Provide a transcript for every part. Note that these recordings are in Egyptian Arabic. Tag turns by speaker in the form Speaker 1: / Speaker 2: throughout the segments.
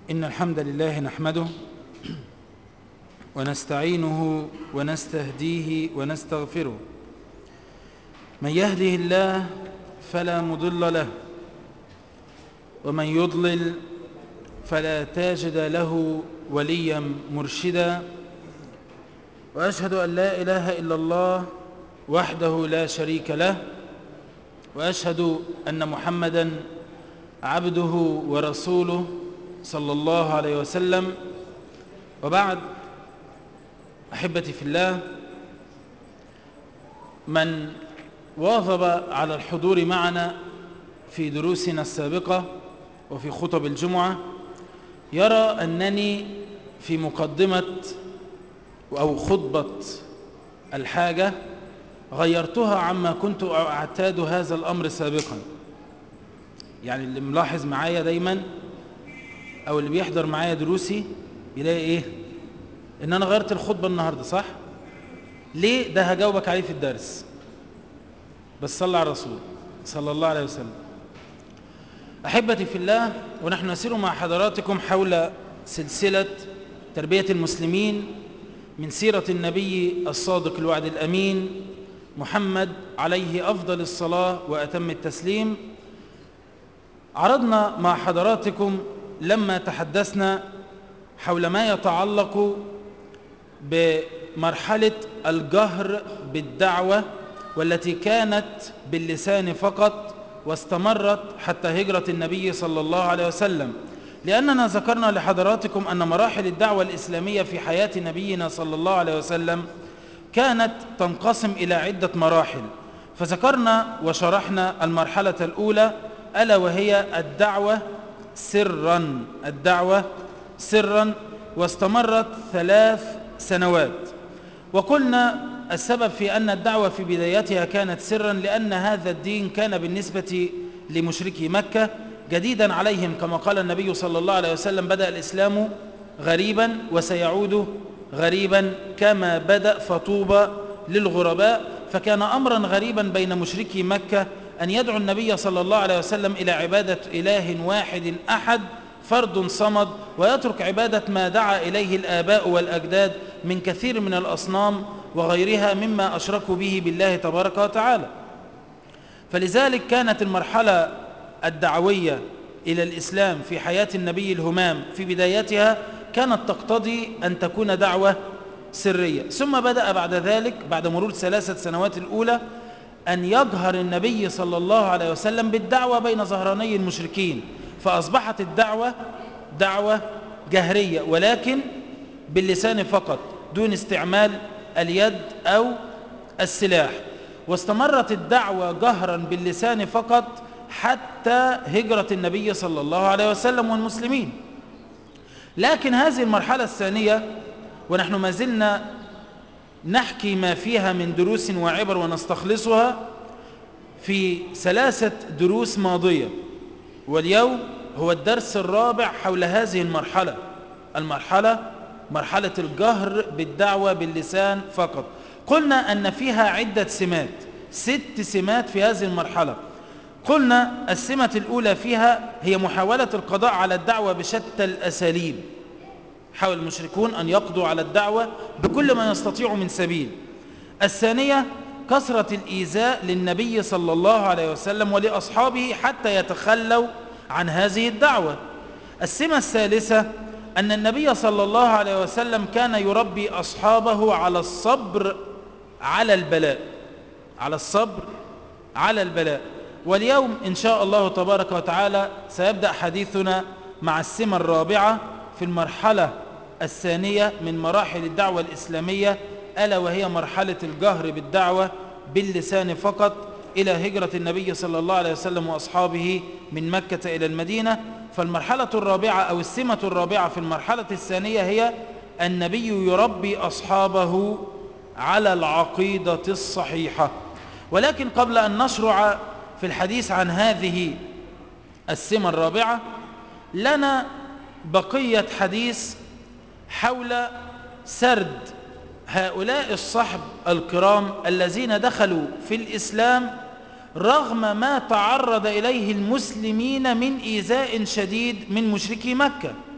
Speaker 1: إن الحمد لله نحمده ونستعينه ونستهديه ونستغفره من يهده الله فلا مضل له ومن يضلل فلا تاجد له وليا مرشدا وأشهد أن لا إله إلا الله وحده لا شريك له وأشهد أن محمدا عبده ورسوله صلى الله عليه وسلم وبعد أحبتي في الله من واظب على الحضور معنا في دروسنا السابقة وفي خطب الجمعة يرى أنني في مقدمة أو خطبة الحاجة غيرتها عما كنت أعتاد هذا الأمر سابقا يعني اللي ملاحظ معايا دايما أو اللي بيحضر معايا دروسي بيلاقي إيه إن أنا غيرت الخطبة النهاردة صح ليه ده هجاوبك عليه في الدرس بس صلى على الرسول صلى الله عليه وسلم أحبتي في الله ونحن نسير مع حضراتكم حول سلسلة تربية المسلمين من سيرة النبي الصادق الوعد الأمين محمد عليه أفضل الصلاة وأتم التسليم عرضنا مع حضراتكم لما تحدثنا حول ما يتعلق بمرحلة الجهر بالدعوة والتي كانت باللسان فقط واستمرت حتى هجرة النبي صلى الله عليه وسلم لأننا ذكرنا لحضراتكم أن مراحل الدعوة الإسلامية في حياة نبينا صلى الله عليه وسلم كانت تنقسم إلى عدة مراحل فذكرنا وشرحنا المرحلة الأولى ألا وهي الدعوة سرا الدعوة سرا واستمرت ثلاث سنوات وقلنا السبب في أن الدعوة في بدايتها كانت سرا لأن هذا الدين كان بالنسبة لمشركي مكة جديدا عليهم كما قال النبي صلى الله عليه وسلم بدأ الإسلام غريبا وسيعود غريبا كما بدأ فطوبى للغرباء فكان أمرا غريبا بين مشركي مكة أن يدعو النبي صلى الله عليه وسلم إلى عبادة إله واحد أحد فرد صمد ويترك عبادة ما دعا إليه الآباء والأجداد من كثير من الأصنام وغيرها مما أشركوا به بالله تبارك وتعالى فلذلك كانت المرحلة الدعوية إلى الإسلام في حياة النبي الهمام في بدايتها كانت تقتضي أن تكون دعوة سرية ثم بدأ بعد ذلك بعد مرور ثلاثة سنوات الأولى أن يجهر النبي صلى الله عليه وسلم بالدعوة بين ظهراني المشركين فأصبحت الدعوة دعوة جهرية ولكن باللسان فقط دون استعمال اليد أو السلاح واستمرت الدعوة جهرا باللسان فقط حتى هجرة النبي صلى الله عليه وسلم والمسلمين لكن هذه المرحلة الثانية ونحن ما زلنا نحكي ما فيها من دروس وعبر ونستخلصها في ثلاثة دروس ماضية واليوم هو الدرس الرابع حول هذه المرحلة المرحلة مرحلة الجهر بالدعوة باللسان فقط قلنا أن فيها عدة سمات ست سمات في هذه المرحلة قلنا السمة الأولى فيها هي محاولة القضاء على الدعوة بشتى الأساليب حاول المشركون أن يقضوا على الدعوة بكل ما يستطيعوا من سبيل الثانية كثرة الإيذاء للنبي صلى الله عليه وسلم ولأصحابه حتى يتخلوا عن هذه الدعوة السمة الثالثة أن النبي صلى الله عليه وسلم كان يربي أصحابه على الصبر على البلاء على الصبر على البلاء واليوم إن شاء الله تبارك وتعالى سيبدأ حديثنا مع السمة الرابعة في المرحلة الثانية من مراحل الدعوة الإسلامية ألا وهي مرحلة الجهر بالدعوة باللسان فقط إلى هجرة النبي صلى الله عليه وسلم وأصحابه من مكة إلى المدينة فالمرحلة الرابعة أو السمة الرابعة في المرحلة الثانية هي النبي يربي أصحابه على العقيدة الصحيحة ولكن قبل أن نشرع في الحديث عن هذه السمة الرابعة لنا بقية حديث حول سرد هؤلاء الصحب الكرام الذين دخلوا في الإسلام رغم ما تعرض إليه المسلمين من إيذاء شديد من مشركي مكة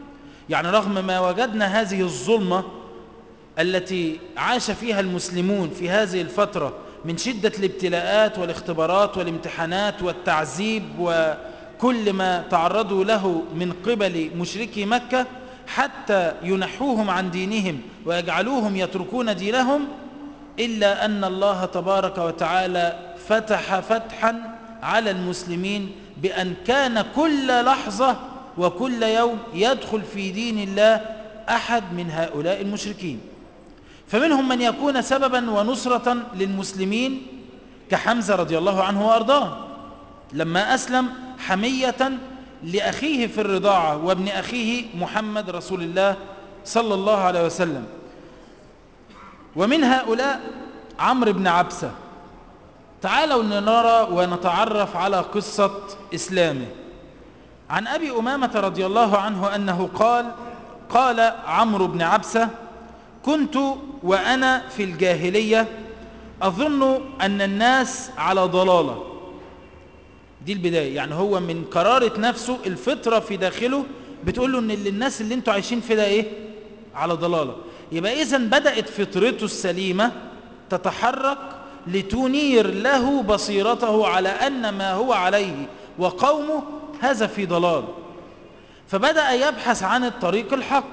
Speaker 1: يعني رغم ما وجدنا هذه الظلمة التي عاش فيها المسلمون في هذه الفترة من شدة الابتلاءات والاختبارات والامتحانات والتعذيب وكل ما تعرضوا له من قبل مشركي مكة حتى ينحوهم عن دينهم ويجعلوهم يتركون دينهم إلا أن الله تبارك وتعالى فتح فتحا على المسلمين بأن كان كل لحظة وكل يوم يدخل في دين الله أحد من هؤلاء المشركين فمنهم من يكون سببا ونصرة للمسلمين كحمزة رضي الله عنه وأرضاه لما أسلم حمية لأخيه في الرضاعة وابن أخيه محمد رسول الله صلى الله عليه وسلم ومن هؤلاء عمرو بن عبسة تعالوا نرى ونتعرف على قصة إسلامه عن أبي أمامة رضي الله عنه أنه قال قال عمرو بن عبسة كنت وأنا في الجاهلية أظن أن الناس على ضلالة دي البداية يعني هو من قرارة نفسه الفطرة في داخله بتقول له أن اللي الناس اللي انتوا عايشين في ده إيه على ضلالة يبقى إذا بدأت فطرته السليمة تتحرك لتنير له بصيرته على أن ما هو عليه وقومه هذا في ضلال فبدأ يبحث عن الطريق الحق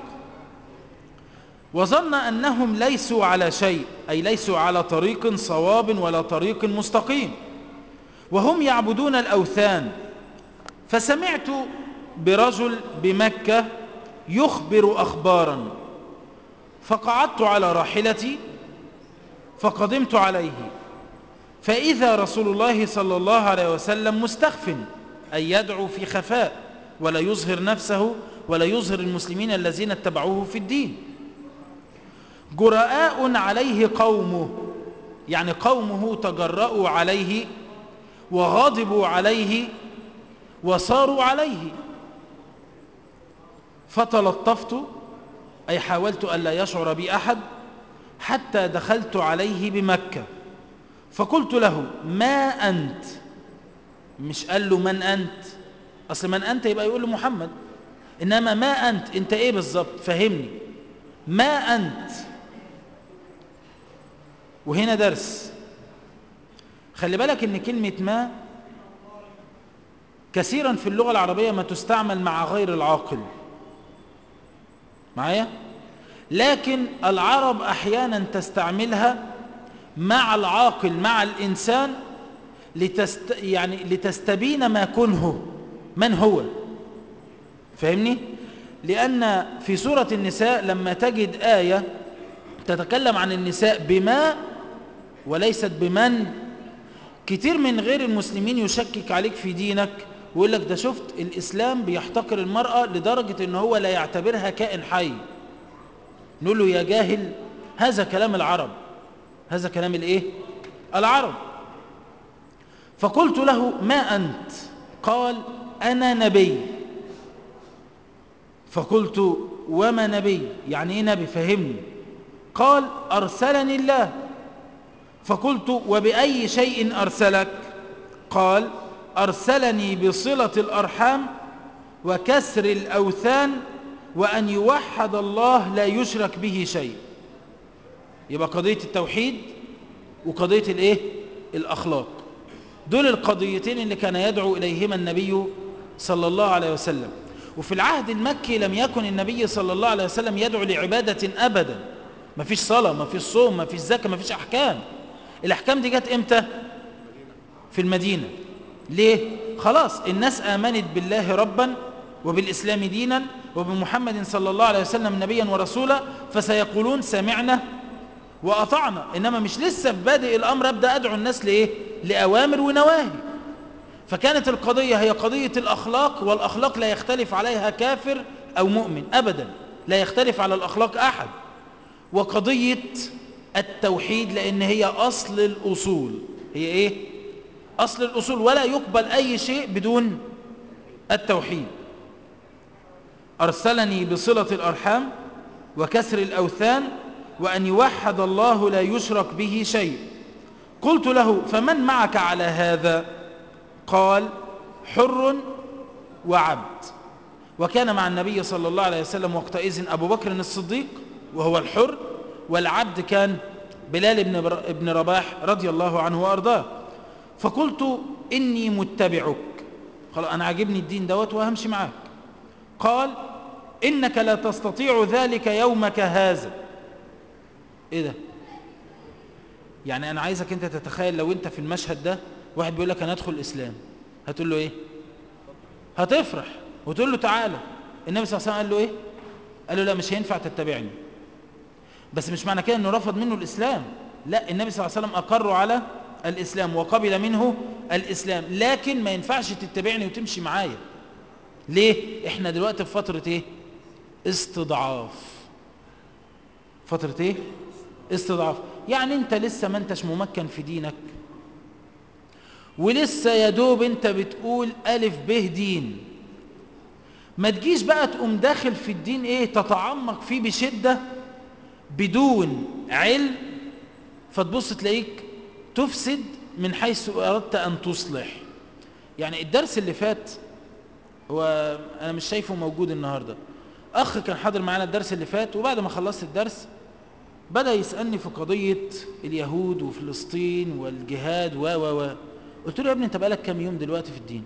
Speaker 1: وظن أنهم ليسوا على شيء أي ليسوا على طريق صواب ولا طريق مستقيم وهم يعبدون الأوثان فسمعت برجل بمكة يخبر أخبارا فقعدت على راحلتي فقدمت عليه فإذا رسول الله صلى الله عليه وسلم مستخف أي يدعو في خفاء ولا يظهر نفسه ولا يظهر المسلمين الذين اتبعوه في الدين جراء عليه قومه يعني قومه تجرأوا عليه وغضبوا عليه وصاروا عليه فتلطفت أي حاولت ألا يشعر بي أحد حتى دخلت عليه بمكة فقلت له ما أنت مش قال له من أنت أصل من أنت يبقى يقول له محمد إنما ما أنت أنت إيه بالظبط فهمني ما أنت وهنا درس خلي بالك ان كلمة ما كثيرا في اللغة العربية ما تستعمل مع غير العاقل معايا لكن العرب احيانا تستعملها مع العاقل مع الانسان لتست يعني لتستبين ما كنه من هو فاهمني لان في سورة النساء لما تجد آية تتكلم عن النساء بما وليست بمن كتير من غير المسلمين يشكك عليك في دينك ويقول لك ده شفت الإسلام بيحتقر المرأة لدرجة ان هو لا يعتبرها كائن حي نقول له يا جاهل هذا كلام العرب هذا كلام الايه العرب فقلت له ما أنت قال أنا نبي فقلت وما نبي يعني ايه نبي فهمني قال أرسلني الله فقلت وبأي شيء أرسلك قال أرسلني بصلة الأرحام وكسر الأوثان وأن يوحد الله لا يشرك به شيء يبقى قضية التوحيد وقضية الإيه؟ الأخلاق دول القضيتين اللي كان يدعو إليهما النبي صلى الله عليه وسلم وفي العهد المكي لم يكن النبي صلى الله عليه وسلم يدعو لعبادة أبدا ما فيش صلاة ما فيش صوم ما فيش زكاة ما فيش أحكام الأحكام دي جت إمتى في المدينة ليه خلاص الناس آمنت بالله ربا وبالإسلام دينا وبمحمد صلى الله عليه وسلم نبيا ورسولا فسيقولون سمعنا وأطعنا إنما مش لسه في بادئ الأمر أبدأ أدعو الناس لإيه لأوامر ونواهي فكانت القضية هي قضية الأخلاق والأخلاق لا يختلف عليها كافر أو مؤمن أبدا لا يختلف على الأخلاق أحد وقضية التوحيد لأن هي أصل الأصول هي إيه؟ أصل الأصول ولا يقبل أي شيء بدون التوحيد أرسلني بصلة الأرحام وكسر الأوثان وأن يوحد الله لا يشرك به شيء قلت له فمن معك على هذا قال حر وعبد وكان مع النبي صلى الله عليه وسلم وقتئذ أبو بكر الصديق وهو الحر والعبد كان بلال بن بر- بن رباح رضي الله عنه وأرضاه فقلت إني متبعك قال أنا عاجبني الدين دوت وهمشي معاك قال إنك لا تستطيع ذلك يومك هذا إيه ده يعني أنا عايزك أنت تتخيل لو أنت في المشهد ده واحد بيقول لك أنا أدخل الإسلام هتقول له إيه هتفرح وتقول له تعالى النبي صلى الله عليه وسلم قال له إيه قال له لا مش هينفع تتبعني بس مش معنى كده أنه رفض منه الإسلام لا النبي صلى الله عليه وسلم أقره على الإسلام وقبل منه الإسلام لكن ما ينفعش تتبعني وتمشي معايا ليه احنا دلوقتي في فترة ايه استضعاف فترة ايه استضعاف يعني انت لسه ما انتش ممكن في دينك ولسه يا دوب انت بتقول ألف به دين ما تجيش بقى تقوم داخل في الدين ايه تتعمق فيه بشدة بدون علم فتبص تلاقيك تفسد من حيث أردت أن تصلح يعني الدرس اللي فات هو أنا مش شايفه موجود النهاردة أخ كان حاضر معانا الدرس اللي فات وبعد ما خلصت الدرس بدأ يسألني في قضية اليهود وفلسطين والجهاد و و و قلت له يا ابني انت بقالك كام يوم دلوقتي في الدين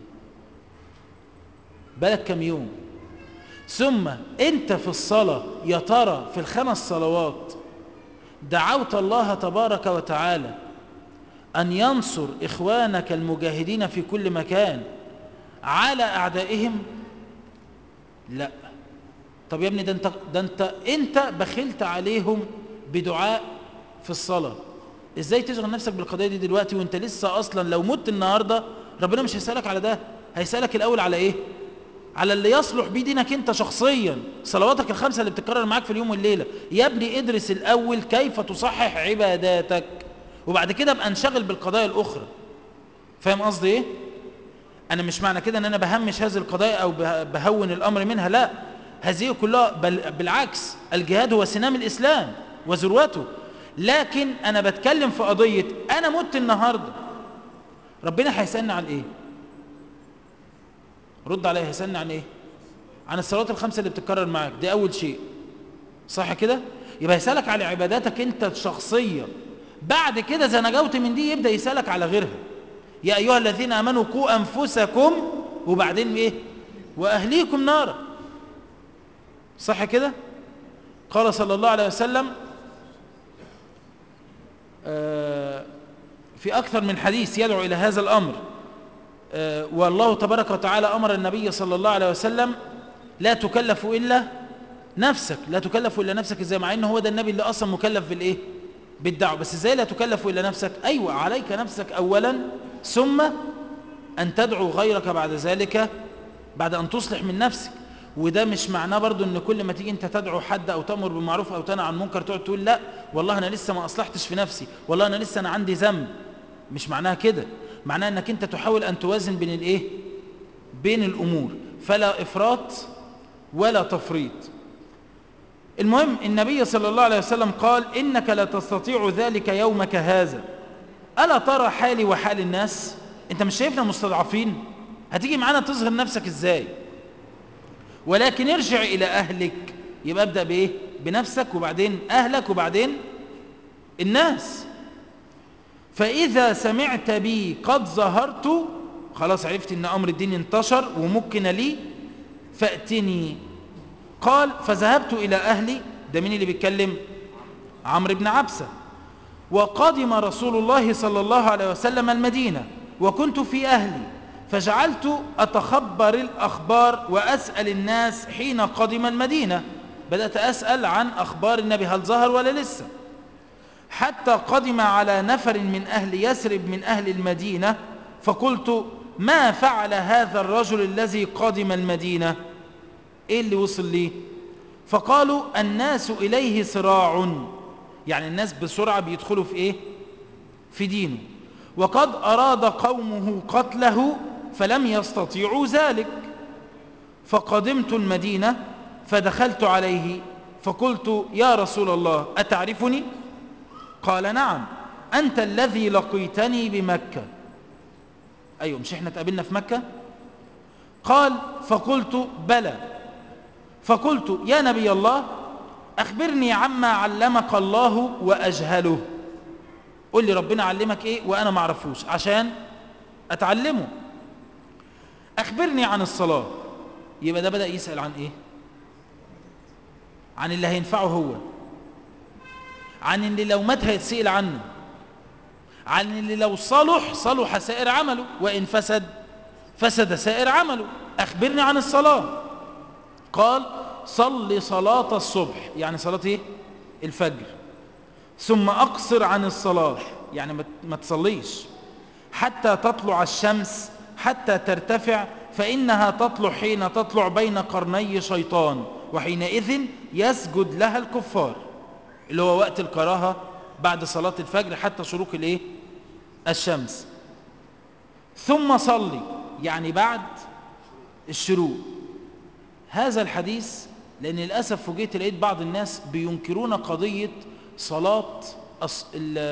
Speaker 1: بقالك كام يوم ثم انت في الصلاة يا ترى في الخمس صلوات دعوت الله تبارك وتعالى أن ينصر إخوانك المجاهدين في كل مكان على أعدائهم لا طب يا ابني ده انت, ده انت, انت بخلت عليهم بدعاء في الصلاة ازاي تشغل نفسك بالقضية دي دلوقتي وانت لسه اصلا لو مت النهاردة ربنا مش هيسألك على ده هيسألك الاول على ايه على اللي يصلح بيه دينك انت شخصيا صلواتك الخمسة اللي بتتكرر معاك في اليوم والليلة يا ابني ادرس الاول كيف تصحح عباداتك وبعد كده ابقى انشغل بالقضايا الاخرى فاهم قصدي ايه انا مش معنى كده ان انا بهمش هذه القضايا او بهون الامر منها لا هذه كلها بل بالعكس الجهاد هو سنام الاسلام وذروته لكن انا بتكلم في قضية انا مت النهاردة ربنا هيسألني عن ايه رد عليا هيسألني عن ايه عن الصلوات الخمسة اللي بتتكرر معاك دي اول شيء صح كده يبقى يسألك على عباداتك انت الشخصية بعد كده اذا نجوت من دي يبدأ يسألك على غيرها يا ايها الذين امنوا قوا انفسكم وبعدين ايه واهليكم نارا صح كده قال صلى الله عليه وسلم في أكثر من حديث يدعو إلى هذا الأمر والله تبارك وتعالى أمر النبي صلى الله عليه وسلم لا تكلف إلا نفسك لا تكلف إلا نفسك إزاي مع إنه هو ده النبي اللي أصلا مكلف بالإيه بالدعوة بس إزاي لا تكلف إلا نفسك أيوة عليك نفسك أولا ثم أن تدعو غيرك بعد ذلك بعد أن تصلح من نفسك وده مش معناه برضو ان كل ما تيجي انت تدعو حد او تأمر بالمعروف او تنهى عن منكر تقعد تقول لا والله انا لسه ما اصلحتش في نفسي والله انا لسه انا عندي ذنب مش معناها كده معناها انك انت تحاول ان توازن بين الايه بين الامور فلا افراط ولا تفريط المهم النبي صلى الله عليه وسلم قال انك لا تستطيع ذلك يومك هذا الا ترى حالي وحال الناس انت مش شايفنا مستضعفين هتيجي معانا تظهر نفسك ازاي ولكن ارجع إلى أهلك يبقى ابدأ بإيه بنفسك وبعدين أهلك وبعدين الناس فإذا سمعت بي قد ظهرت خلاص عرفت أن أمر الدين انتشر ومكن لي فأتني قال فذهبت إلى أهلي ده مين اللي بيتكلم عمرو بن عبسة وقدم رسول الله صلى الله عليه وسلم المدينة وكنت في أهلي فجعلت أتخبر الأخبار وأسأل الناس حين قدم المدينة بدأت أسأل عن أخبار النبي هل ظهر ولا لسه حتى قدم على نفر من أهل يسرب من أهل المدينة فقلت ما فعل هذا الرجل الذي قدم المدينة إيه اللي وصل ليه فقالوا الناس إليه صراع يعني الناس بسرعة بيدخلوا في إيه في دينه وقد أراد قومه قتله فلم يستطيعوا ذلك فقدمت المدينة فدخلت عليه فقلت يا رسول الله أتعرفني قال نعم أنت الذي لقيتني بمكة أيوة مش إحنا تقابلنا في مكة قال فقلت بلى فقلت يا نبي الله أخبرني عما علمك الله وأجهله قل لي ربنا علمك إيه وأنا ما اعرفوش عشان أتعلمه أخبرني عن الصلاة يبقى ده بدأ يسأل عن إيه عن اللي هينفعه هو عن اللي لو مات هيتسئل عنه عن اللي لو صلح صلح سائر عمله وإن فسد فسد سائر عمله أخبرني عن الصلاة قال صل صلاة الصبح يعني صلاة إيه؟ الفجر ثم أقصر عن الصلاة يعني ما تصليش حتى تطلع الشمس حتى ترتفع فإنها تطلع حين تطلع بين قرني شيطان وحينئذ يسجد لها الكفار اللي هو وقت الكراهة بعد صلاة الفجر حتى شروق الايه الشمس ثم صلي يعني بعد الشروق هذا الحديث لأن للأسف فوجئت لقيت بعض الناس بينكرون قضية صلاة أص...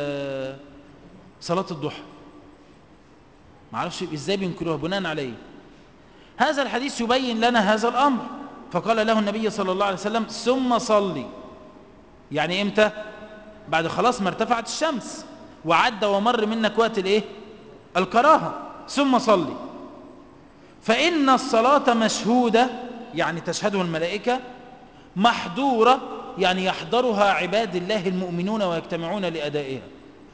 Speaker 1: صلاة الضحى معرفش ازاي بينكروها بناء عليه هذا الحديث يبين لنا هذا الأمر فقال له النبي صلى الله عليه وسلم ثم صلي يعني امتى بعد خلاص ما ارتفعت الشمس وعدى ومر منك وقت الايه الكراهه ثم صلي فان الصلاه مشهوده يعني تشهده الملائكه محضوره يعني يحضرها عباد الله المؤمنون ويجتمعون لادائها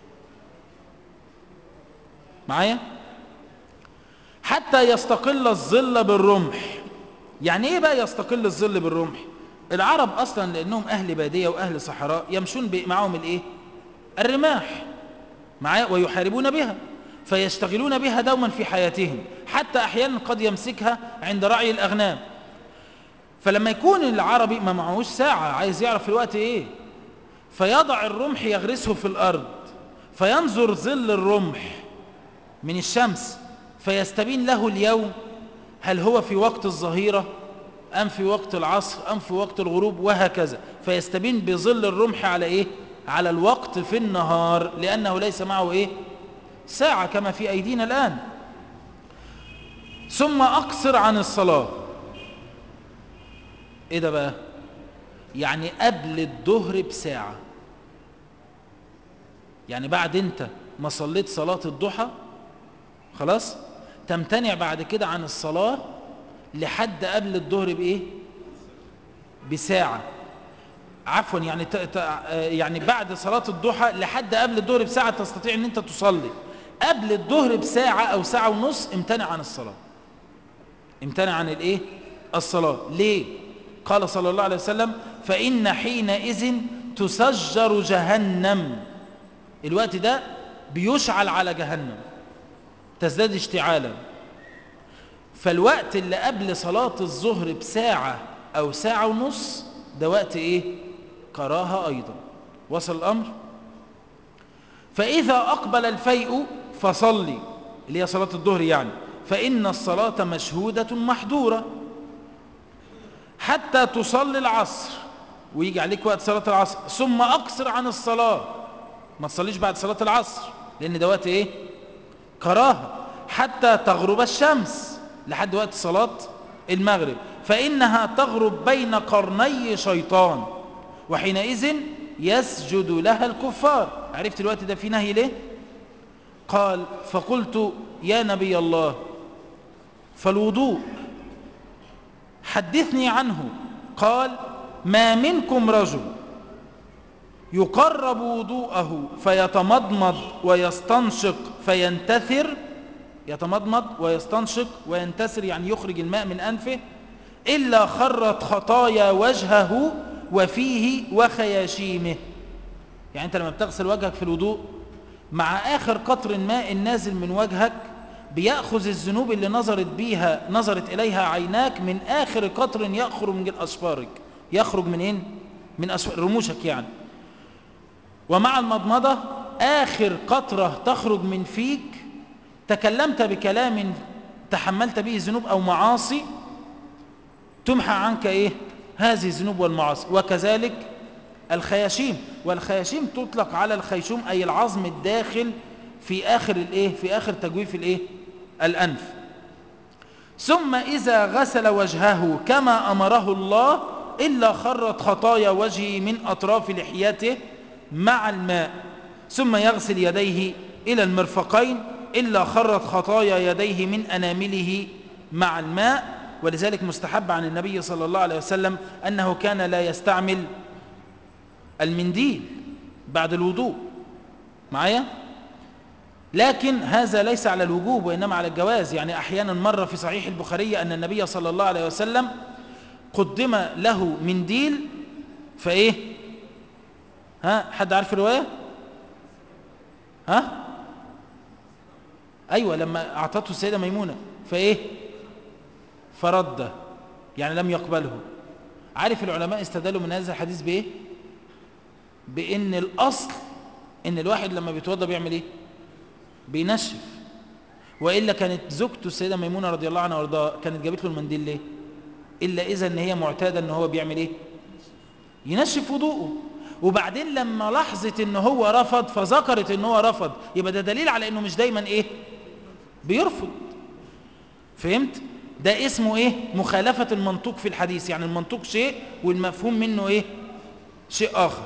Speaker 1: معايا حتى يستقل الظل بالرمح يعني ايه بقى يستقل الظل بالرمح العرب اصلا لانهم اهل باديه واهل صحراء يمشون معهم الايه الرماح معايا ويحاربون بها فيشتغلون بها دوما في حياتهم حتى احيانا قد يمسكها عند رعي الاغنام فلما يكون العربي ما معهوش ساعه عايز يعرف الوقت ايه فيضع الرمح يغرسه في الارض فينظر ظل الرمح من الشمس فيستبين له اليوم هل هو في وقت الظهيره أم في وقت العصر أم في وقت الغروب وهكذا فيستبين بظل الرمح على إيه على الوقت في النهار لأنه ليس معه إيه ساعة كما في أيدينا الآن ثم أقصر عن الصلاة إيه ده بقى يعني قبل الظهر بساعة يعني بعد أنت ما صليت صلاة الضحى خلاص تمتنع بعد كده عن الصلاة لحد قبل الظهر بايه بساعة عفوا يعني ت... ت... يعني بعد صلاة الضحى لحد قبل الظهر بساعة تستطيع ان انت تصلي قبل الظهر بساعة او ساعة ونص امتنع عن الصلاة امتنع عن الايه الصلاة ليه قال صلى الله عليه وسلم فإن حينئذ تسجر جهنم الوقت ده بيشعل على جهنم تزداد اشتعالا فالوقت اللي قبل صلاة الظهر بساعة أو ساعة ونص ده وقت إيه؟ كراهة أيضا وصل الأمر فإذا أقبل الفيء فصلي اللي هي صلاة الظهر يعني فإن الصلاة مشهودة محدورة حتى تصلي العصر ويجي عليك وقت صلاة العصر ثم أقصر عن الصلاة ما تصليش بعد صلاة العصر لأن ده وقت إيه؟ كراهة حتى تغرب الشمس لحد وقت صلاة المغرب فإنها تغرب بين قرني شيطان وحينئذ يسجد لها الكفار عرفت الوقت ده في نهي ليه قال فقلت يا نبي الله فالوضوء حدثني عنه قال ما منكم رجل يقرب وضوءه فيتمضمض ويستنشق فينتثر يتمضمض ويستنشق وينتسر يعني يخرج الماء من أنفه إلا خرت خطايا وجهه وفيه وخياشيمه يعني أنت لما بتغسل وجهك في الوضوء مع آخر قطر ماء نازل من وجهك بيأخذ الذنوب اللي نظرت بيها نظرت إليها عيناك من آخر قطر يخرج من أصفارك يخرج من إيه؟ من أسفار رموشك يعني ومع المضمضة آخر قطرة تخرج من فيك تكلمت بكلام تحملت به ذنوب أو معاصي تمحى عنك إيه هذه الذنوب والمعاصي وكذلك الخياشيم والخياشيم تطلق على الخيشوم أي العظم الداخل في آخر الإيه في آخر تجويف الإيه الأنف ثم إذا غسل وجهه كما أمره الله إلا خرت خطايا وجهه من أطراف لحيته مع الماء ثم يغسل يديه إلى المرفقين إلا خرت خطايا يديه من أنامله مع الماء ولذلك مستحب عن النبي صلى الله عليه وسلم أنه كان لا يستعمل المنديل بعد الوضوء معايا لكن هذا ليس على الوجوب وإنما على الجواز يعني أحيانا مرة في صحيح البخاري أن النبي صلى الله عليه وسلم قدم له منديل فإيه ها حد عارف الرواية ها أيوة لما أعطته السيدة ميمونة فإيه فرده يعني لم يقبله عارف العلماء استدلوا من هذا الحديث بإيه بإن الأصل إن الواحد لما بيتوضى بيعمل إيه بينشف وإلا كانت زوجته السيدة ميمونة رضي الله عنها وارضاها كانت جابت له المنديل ليه إلا إذا إن هي معتادة إن هو بيعمل إيه ينشف وضوءه وبعدين لما لاحظت إن هو رفض فذكرت إن هو رفض يبقى ده دليل على إنه مش دايما إيه بيرفض فهمت ده اسمه إيه مخالفة المنطوق في الحديث يعني المنطوق شيء والمفهوم منه إيه شيء آخر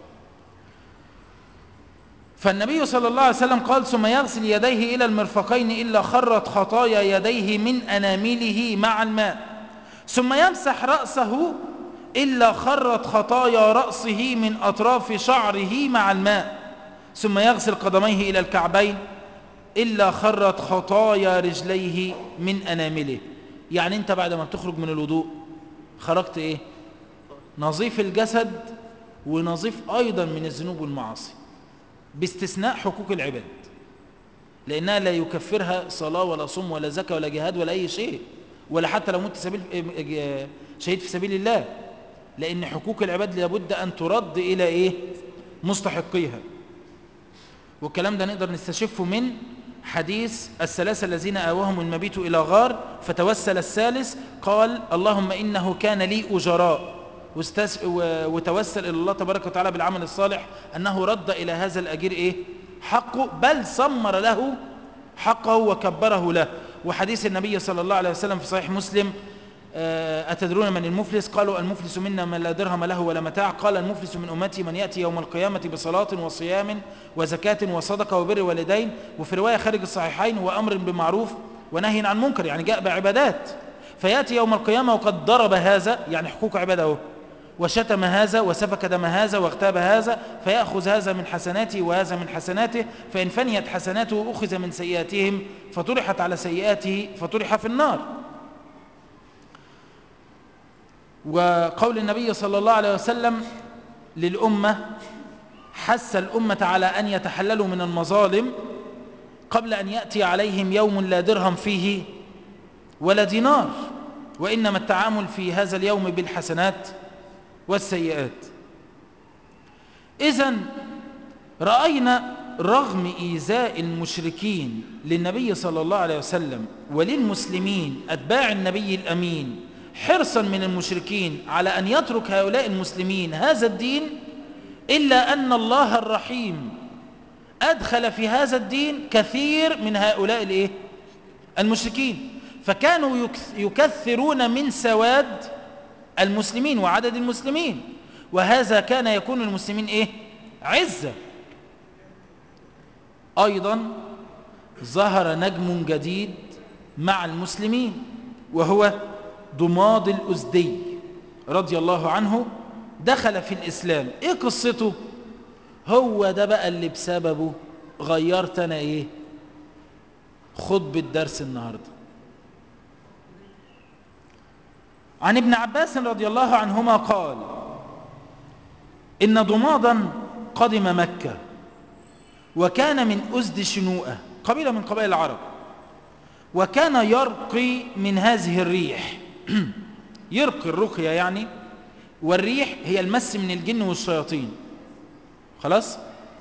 Speaker 1: فالنبي صلى الله عليه وسلم قال ثم يغسل يديه إلى المرفقين إلا خرت خطايا يديه من أنامله مع الماء ثم يمسح رأسه إلا خرت خطايا رأسه من أطراف شعره مع الماء ثم يغسل قدميه إلى الكعبين إلا خرت خطايا رجليه من أنامله يعني أنت بعد ما بتخرج من الوضوء خرجت إيه نظيف الجسد ونظيف أيضا من الذنوب والمعاصي باستثناء حقوق العباد لأنها لا يكفرها صلاة ولا صوم ولا زكاة ولا جهاد ولا أي شيء ولا حتى لو مت سبيل شهيد في سبيل الله لأن حقوق العباد لابد أن ترد إلى إيه مستحقيها والكلام ده نقدر نستشفه من حديث الثلاثة الذين آواهم المبيت إلى غار فتوسل الثالث قال اللهم إنه كان لي أجراء وتوسل إلى الله تبارك وتعالى بالعمل الصالح أنه رد إلى هذا الأجير إيه؟ حقه بل صمر له حقه وكبره له وحديث النبي صلى الله عليه وسلم في صحيح مسلم أتدرون من المفلس قالوا المفلس منا من لا درهم له ولا متاع قال المفلس من أمتي من يأتي يوم القيامة بصلاة وصيام وزكاة وصدقة وبر والدين وفي رواية خارج الصحيحين وأمر بمعروف ونهي عن منكر يعني جاء بعبادات فيأتي يوم القيامة وقد ضرب هذا يعني حقوق عباده وشتم هذا وسفك دم هذا واغتاب هذا فيأخذ هذا من حسناته وهذا من حسناته فإن فنيت حسناته أخذ من سيئاتهم فطرحت على سيئاته فطرح في النار وقول النبي صلى الله عليه وسلم للأمة حث الأمة على أن يتحللوا من المظالم قبل أن يأتي عليهم يوم لا درهم فيه ولا دينار وإنما التعامل في هذا اليوم بالحسنات والسيئات إذا رأينا رغم إيذاء المشركين للنبي صلى الله عليه وسلم وللمسلمين أتباع النبي الأمين حرصا من المشركين على أن يترك هؤلاء المسلمين هذا الدين إلا أن الله الرحيم أدخل في هذا الدين كثير من هؤلاء الإيه؟ المشركين فكانوا يكثرون من سواد المسلمين وعدد المسلمين وهذا كان يكون المسلمين إيه؟ عزة أيضا ظهر نجم جديد مع المسلمين وهو ضماد الأزدي رضي الله عنه دخل في الإسلام إيه قصته هو ده بقى اللي بسببه غيرت أنا إيه خطبة درس النهاردة عن ابن عباس رضي الله عنهما قال إن ضمادا قدم مكة وكان من أزد شنوءة قبيلة من قبائل العرب وكان يرقي من هذه الريح يرقي الرقية يعني والريح هي المس من الجن والشياطين خلاص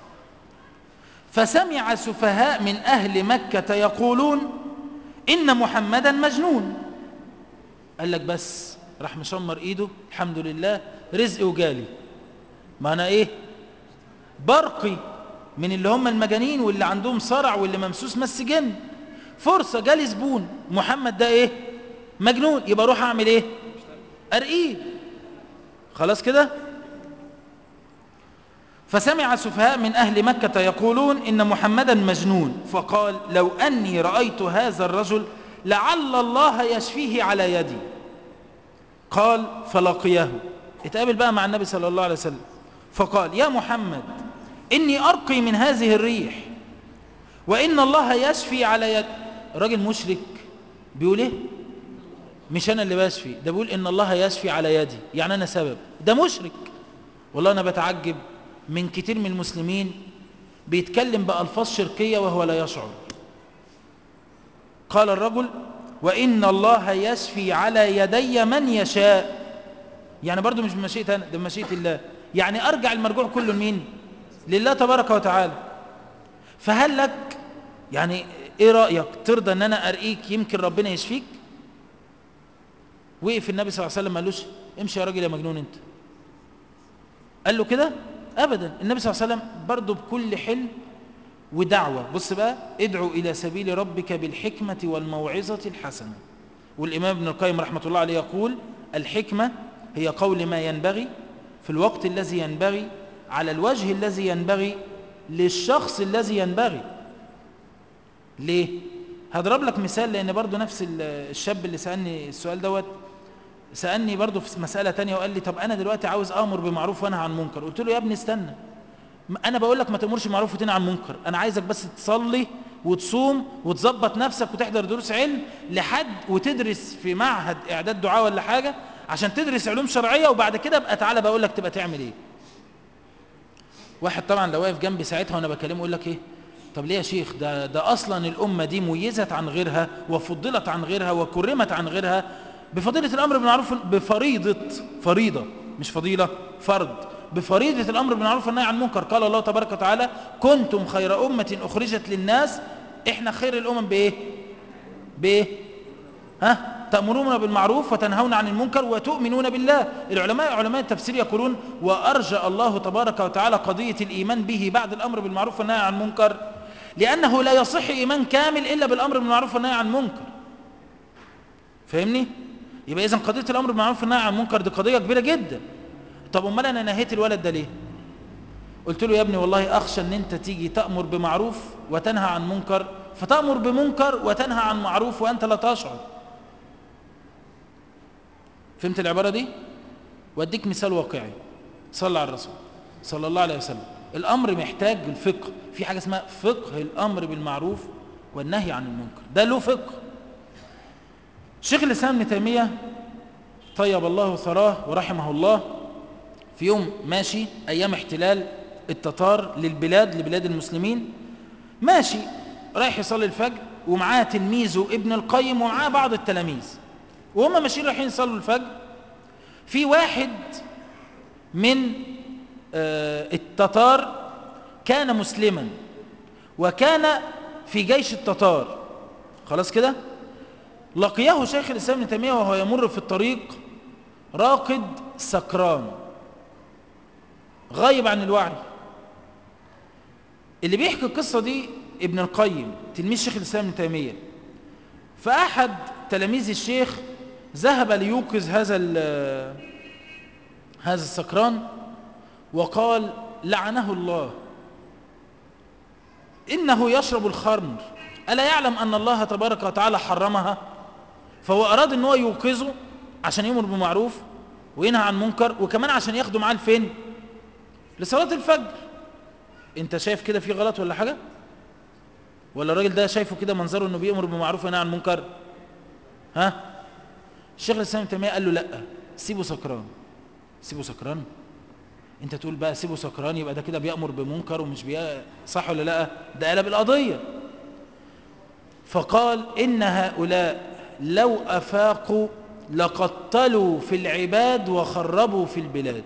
Speaker 1: فسمع سفهاء من أهل مكة يقولون إن محمدا مجنون قال لك بس راح مشمر ايده الحمد لله رزق وجالي ما انا ايه برقي من اللي هم المجانين واللي عندهم صرع واللي ممسوس مس جن فرصة جالي زبون محمد ده ايه مجنون يبقى اروح اعمل ايه ارقيه خلاص كده فسمع سفهاء من أهل مكة يقولون إن محمدا مجنون فقال لو أني رأيت هذا الرجل لعل الله يشفيه على يدي قال فلقيه اتقابل بقى مع النبي صلى الله عليه وسلم فقال يا محمد إني أرقي من هذه الريح وإن الله يشفي على يد راجل مشرك بيقول إيه مش أنا اللي بشفي ده بيقول إن الله يشفي على يدي يعني أنا سبب ده مشرك والله أنا بتعجب من كتير من المسلمين بيتكلم بألفاظ شركية وهو لا يشعر قال الرجل وإن الله يشفي على يدي من يشاء يعني برضو مش بمشيئة أنا ده بمشيئة الله يعني أرجع المرجوع كله لمين لله تبارك وتعالى فهل لك يعني ايه رأيك ترضى ان انا ارقيك يمكن ربنا يشفيك وقف النبي صلى الله عليه وسلم ما قالوش امشي يا راجل يا مجنون انت قال له كده ابدا النبي صلى الله عليه وسلم برضه بكل حلم ودعوة بص بقى ادعو الى سبيل ربك بالحكمة والموعظة الحسنة والامام ابن القيم رحمة الله عليه يقول الحكمة هي قول ما ينبغي في الوقت الذي ينبغي على الوجه الذي ينبغي للشخص الذي ينبغي ليه هضرب لك مثال لان برضو نفس الشاب اللي سألني السؤال دوت سألني برضو في مسألة تانية وقال لي طب انا دلوقتي عاوز امر بمعروف وانهى عن منكر قلت له يا ابني استنى انا بقول لك ما تأمرش بمعروف وتنهى عن منكر انا عايزك بس تصلي وتصوم وتظبط نفسك وتحضر دروس علم لحد وتدرس في معهد اعداد دعاء ولا حاجة عشان تدرس علوم شرعية وبعد كده ابقى تعالى بقول لك تبقى تعمل ايه واحد طبعا لو واقف جنبي ساعتها وانا بكلمه يقول لك ايه طب ليه يا شيخ ده, ده اصلا الامة دي ميزت عن غيرها وفضلت عن غيرها وكرمت عن غيرها بفضيلة الامر بالمعروف بفريضة فريضة مش فضيلة فرض بفريضة الامر بالمعروف والنهي عن المنكر قال الله تبارك وتعالى كنتم خير امة اخرجت للناس احنا خير الامم بايه بايه ها تأمرون بالمعروف وتنهون عن المنكر وتؤمنون بالله العلماء علماء التفسير يقولون وأرجى الله تبارك وتعالى قضية الإيمان به بعد الأمر بالمعروف والنهي عن المنكر لأنه لا يصح إيمان كامل إلا بالأمر بالمعروف والنهي عن المنكر فاهمني؟ يبقى إذن قضية الأمر بالمعروف والنهي عن المنكر دي قضية كبيرة جدا طب أمال أنا نهيت الولد ده ليه؟ قلت له يا ابني والله أخشى أن أنت تيجي تأمر بمعروف وتنهى عن منكر فتأمر بمنكر وتنهى عن معروف وأنت لا تشعر فهمت العبارة دي واديك مثال واقعي صلى على الرسول صلى الله عليه وسلم الأمر محتاج الفقه في حاجة اسمها فقه الأمر بالمعروف والنهي عن المنكر ده له فقه شيخ الإسلام ابن تيمية طيب الله ثراه ورحمه الله في يوم ماشي أيام احتلال التتار للبلاد لبلاد المسلمين ماشي رايح يصلي الفجر ومعاه تلميذه ابن القيم ومعاه بعض التلاميذ وهم ماشيين رايحين يصلوا الفجر في واحد من التتار كان مسلما وكان في جيش التتار خلاص كده لقيه شيخ الإسلام ابن تيمية وهو يمر في الطريق راقد سكران غايب عن الوعي اللي بيحكي القصة دي ابن القيم تلميذ شيخ الإسلام ابن تيمية فأحد تلاميذ الشيخ ذهب ليوقظ هذا هذا السكران وقال لعنه الله إنه يشرب الخمر ألا يعلم أن الله تبارك وتعالى حرمها فهو أراد أن هو يوقظه عشان يمر بمعروف وينهى عن منكر وكمان عشان ياخده معاه لفين لصلاة الفجر انت شايف كده في غلط ولا حاجة ولا الراجل ده شايفه كده منظره انه بيأمر بمعروف وينهى عن منكر ها الشيخ الاسلام تيميه قال له لا سيبه سكران سيبه سكران انت تقول بقى سيبه سكران يبقى ده كده بيأمر بمنكر ومش بي صح ولا لا ده قلب القضيه فقال ان هؤلاء لو افاقوا لقتلوا في العباد وخربوا في البلاد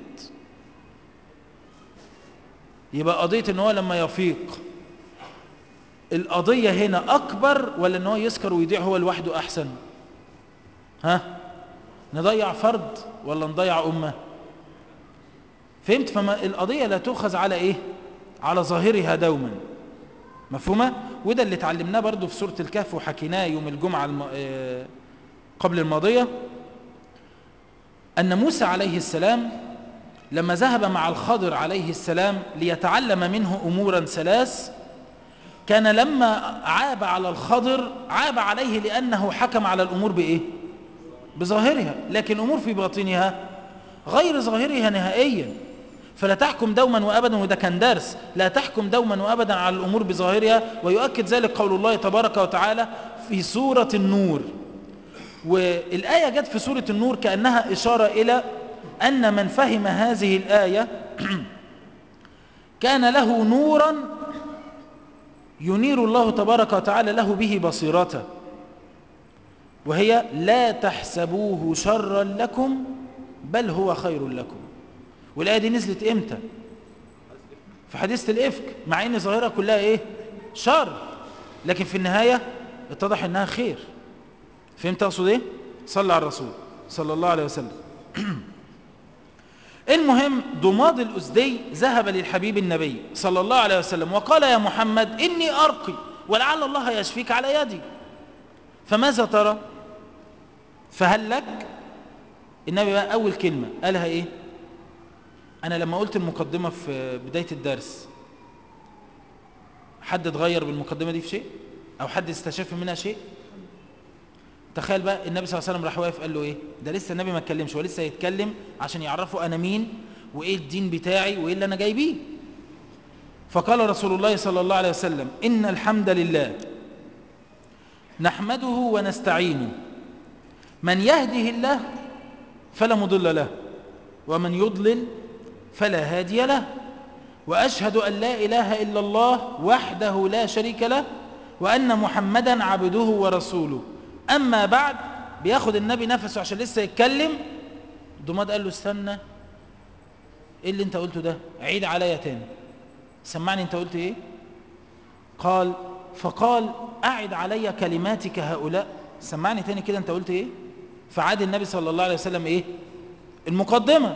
Speaker 1: يبقى قضيه ان هو لما يفيق القضيه هنا اكبر ولا ان هو يسكر ويضيع هو لوحده احسن ها نضيع فرد ولا نضيع أمة فهمت فما القضية لا تؤخذ على إيه على ظاهرها دوما مفهومة وده اللي اتعلمناه برضو في سورة الكهف وحكيناه يوم الجمعة الم... قبل الماضية أن موسى عليه السلام لما ذهب مع الخضر عليه السلام ليتعلم منه أمورا ثلاث كان لما عاب على الخضر عاب عليه لأنه حكم على الأمور بإيه؟ بظاهرها لكن الأمور في باطنها غير ظاهرها نهائيا فلا تحكم دوما وأبدا وده كان درس لا تحكم دوما وأبدا على الأمور بظاهرها ويؤكد ذلك قول الله تبارك وتعالى في سورة النور والآية جت في سورة النور كأنها إشارة إلى أن من فهم هذه الآية كان له نورا ينير الله تبارك وتعالى له به بصيرته وهي لا تحسبوه شرا لكم بل هو خير لكم والآية دي نزلت إمتى في حديثة الإفك مع إن ظاهرها كلها إيه شر لكن في النهاية اتضح إنها خير فهمت أقصد إيه صلى على الرسول صلى الله عليه وسلم المهم ضماد الأزدي ذهب للحبيب النبي صلى الله عليه وسلم وقال يا محمد إني أرقي ولعل الله يشفيك على يدي فماذا ترى فهل لك النبي بقى أول كلمة قالها إيه أنا لما قلت المقدمة في بداية الدرس حد اتغير بالمقدمة دي في شيء أو حد استشف منها شيء تخيل بقى النبي صلى الله عليه وسلم راح واقف قال له ايه ده لسه النبي ما اتكلمش هو لسه يتكلم عشان يعرفوا انا مين وايه الدين بتاعي وايه اللي انا جاي بيه فقال رسول الله صلى الله عليه وسلم ان الحمد لله نحمده ونستعينه من يهده الله فلا مضل له ومن يضلل فلا هادي له واشهد ان لا اله الا الله وحده لا شريك له وان محمدا عبده ورسوله أما بعد بياخد النبي نفسه عشان لسه يتكلم ضماد قال له استنى ايه اللي انت قلته ده عيد عليا تاني سمعني انت قلت ايه قال فقال أعد علي كلماتك هؤلاء سمعني تاني كده انت قلت ايه فعاد النبي صلى الله عليه وسلم ايه المقدمة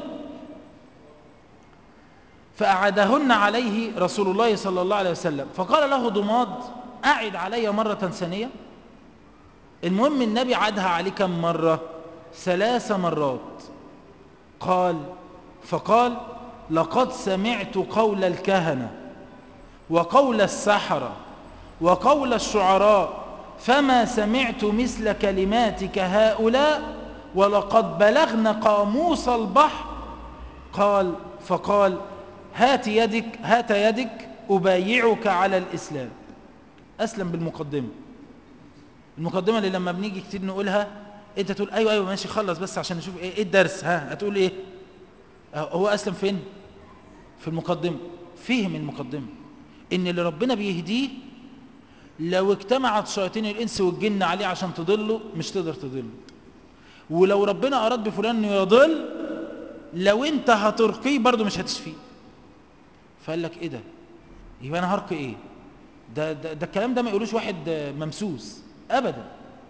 Speaker 1: فأعادهن عليه رسول الله صلى الله عليه وسلم فقال له ضماد أعد علي مرة ثانية المهم النبي عادها عليه كم مرة ثلاث مرات قال فقال لقد سمعت قول الكهنة وقول السحرة وقول الشعراء فما سمعت مثل كلماتك هؤلاء ولقد بلغن قاموس البحر قال فقال هات يدك هات يدك أبايعك على الإسلام أسلم بالمقدمة المقدمة اللي لما بنيجي كتير نقولها انت تقول ايوه ايوه ماشي خلص بس عشان نشوف ايه, إيه الدرس ها هتقول ايه هو اسلم فين في المقدمة فهم المقدمة ان اللي ربنا بيهديه لو اجتمعت شياطين الانس والجن عليه عشان تضله مش تقدر تضله ولو ربنا اراد بفلان انه يضل لو انت هترقيه برضه مش هتشفيه فقال لك ايه ده يبقى انا هرقي ايه ده, ده, ده الكلام ده ما يقولوش واحد ممسوس ابدا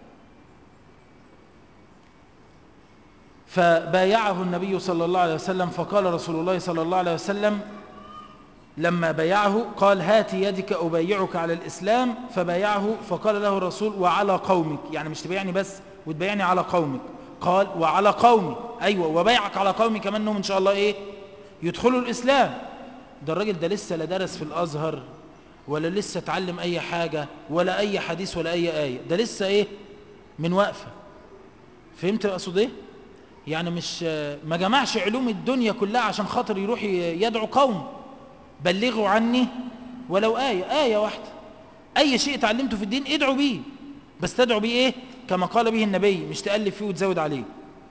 Speaker 1: فبايعه النبي صلى الله عليه وسلم فقال رسول الله صلى الله عليه وسلم لما بايعه قال هات يدك أبايعك على الإسلام فبايعه فقال له الرسول وعلى قومك يعني مش تبايعني بس وتبايعني على قومك قال وعلى قومي أيوة وبايعك على قومي كمان انهم إن شاء الله إيه يدخلوا الإسلام ده الراجل ده لسه لا درس في الأزهر ولا لسه اتعلم أي حاجة ولا أي حديث ولا أي آية ده لسه إيه من وقفة فهمت أقصد إيه يعني مش ما جمعش علوم الدنيا كلها عشان خاطر يروح يدعو قوم بلغوا عني ولو آية آية واحدة أي شيء اتعلمته في الدين ادعوا بيه بس تدعو بيه إيه كما قال به النبي مش تألف فيه وتزود عليه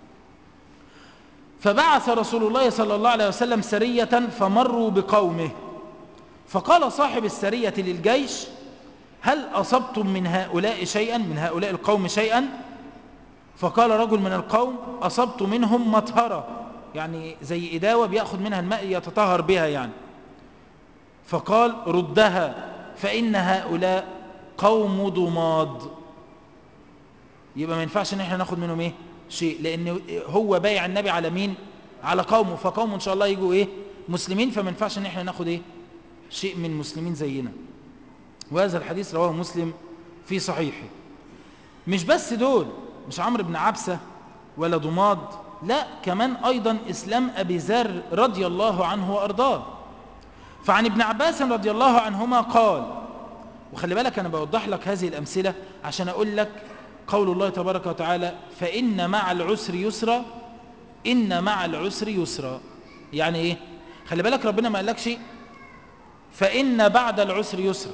Speaker 1: فبعث رسول الله صلى الله عليه وسلم سرية فمروا بقومه فقال صاحب السرية للجيش هل أصبتم من هؤلاء شيئا من هؤلاء القوم شيئا فقال رجل من القوم أصبت منهم مطهرة يعني زي إداوة بيأخذ منها الماء يتطهر بها يعني فقال ردها فإن هؤلاء قوم ضماد يبقى ما ينفعش ان احنا ناخد منهم ايه شيء لان هو بايع النبي على مين على قومه فقومه ان شاء الله يجوا ايه مسلمين فما ينفعش ان احنا ناخد ايه شيء من مسلمين زينا وهذا الحديث رواه مسلم في صحيحه مش بس دول مش عمرو بن عبسة ولا ضماد لا كمان أيضا إسلام أبي ذر رضي الله عنه وأرضاه فعن ابن عباس رضي الله عنهما قال وخلي بالك أنا بوضح لك هذه الأمثلة عشان أقول لك قول الله تبارك وتعالى فإن مع العسر يسرا إن مع العسر يسرا يعني إيه خلي بالك ربنا ما قالكش فإن بعد العسر يسرا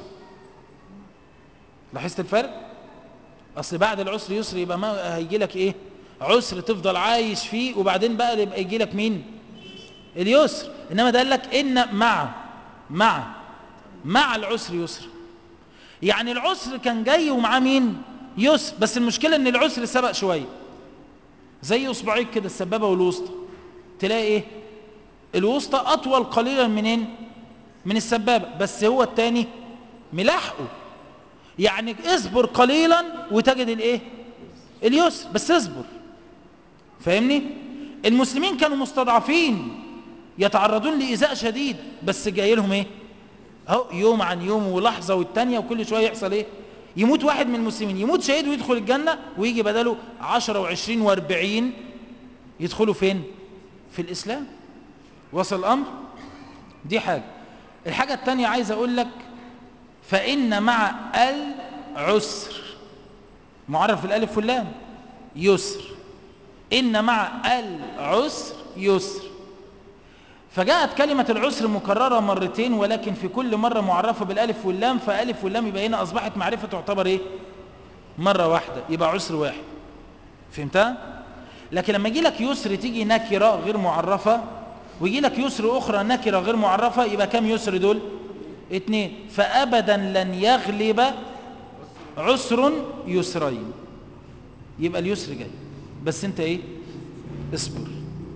Speaker 1: لاحظت الفرق أصل بعد العسر يسر يبقى ما هيجي لك إيه عسر تفضل عايش فيه وبعدين بقى يبقى يجي لك مين اليسر إنما ده قال لك إن مع مع مع العسر يسر يعني العسر كان جاي ومعاه مين يسر بس المشكلة ان العسر سبق شوية زي اصبعيك كده السبابة والوسطى تلاقي ايه الوسطى اطول قليلا منين من السبابة بس هو التاني ملاحقه يعني اصبر قليلا وتجد الايه اليسر بس اصبر فاهمني المسلمين كانوا مستضعفين يتعرضون لإيذاء شديد بس جاي لهم ايه اهو يوم عن يوم ولحظة والتانية وكل شوية يحصل ايه يموت واحد من المسلمين يموت شهيد ويدخل الجنة ويجي بدله عشرة وعشرين واربعين يدخلوا فين في الإسلام وصل الأمر دي حاجة الحاجة التانية عايز أقول لك فإن مع العسر معرف الألف واللام يسر إن مع العسر يسر فجاءت كلمة العسر مكررة مرتين ولكن في كل مرة معرفة بالألف واللام فألف واللام يبقى هنا أصبحت معرفة تعتبر إيه مرة واحدة يبقى عسر واحد فهمتها لكن لما يجي لك يسر تيجي نكرة غير معرفة ويجي لك يسر أخرى نكرة غير معرفة يبقى كم يسر دول اتنين فأبدا لن يغلب عسر يسرين يبقى اليسر جاي بس انت ايه اصبر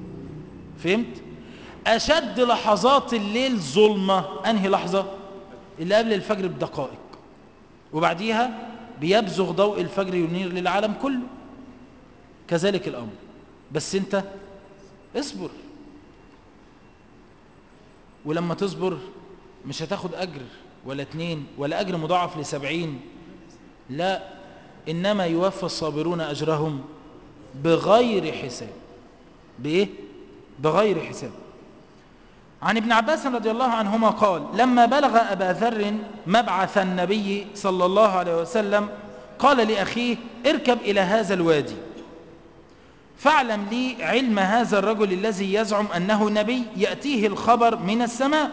Speaker 1: فهمت أشد لحظات الليل ظلمة أنهي لحظة اللي قبل الفجر بدقائق وبعديها بيبزغ ضوء الفجر ينير للعالم كله كذلك الأمر بس أنت اصبر ولما تصبر مش هتاخد أجر ولا اتنين ولا أجر مضاعف لسبعين لا إنما يوفى الصابرون أجرهم بغير حساب بإيه؟ بغير حساب عن ابن عباس رضي الله عنهما قال لما بلغ أبا ذر مبعث النبي صلى الله عليه وسلم قال لأخيه اركب إلى هذا الوادي فاعلم لي علم هذا الرجل الذي يزعم أنه نبي يأتيه الخبر من السماء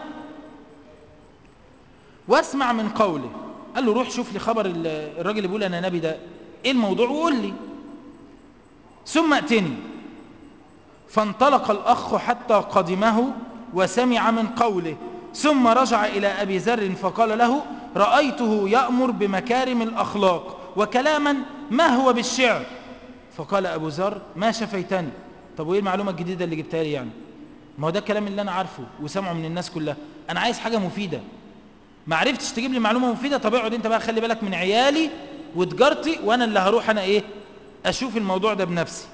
Speaker 1: واسمع من قوله قال له روح شوف لي خبر الراجل اللي بيقول أنا نبي ده إيه الموضوع وقول لي ثم ائتني فانطلق الأخ حتى قدمه وسمع من قوله ثم رجع إلى أبي ذر فقال له رأيته يأمر بمكارم الأخلاق وكلاما ما هو بالشعر فقال أبو ذر ما شفيتني طب وإيه المعلومة الجديدة اللي جبتها لي يعني ما هو ده الكلام اللي أنا عارفه وسمعه من الناس كلها أنا عايز حاجة مفيدة ما عرفتش تجيب لي معلومة مفيدة طب اقعد انت بقى خلي بالك من عيالي وتجارتي وأنا اللي هروح أنا إيه أشوف الموضوع ده بنفسي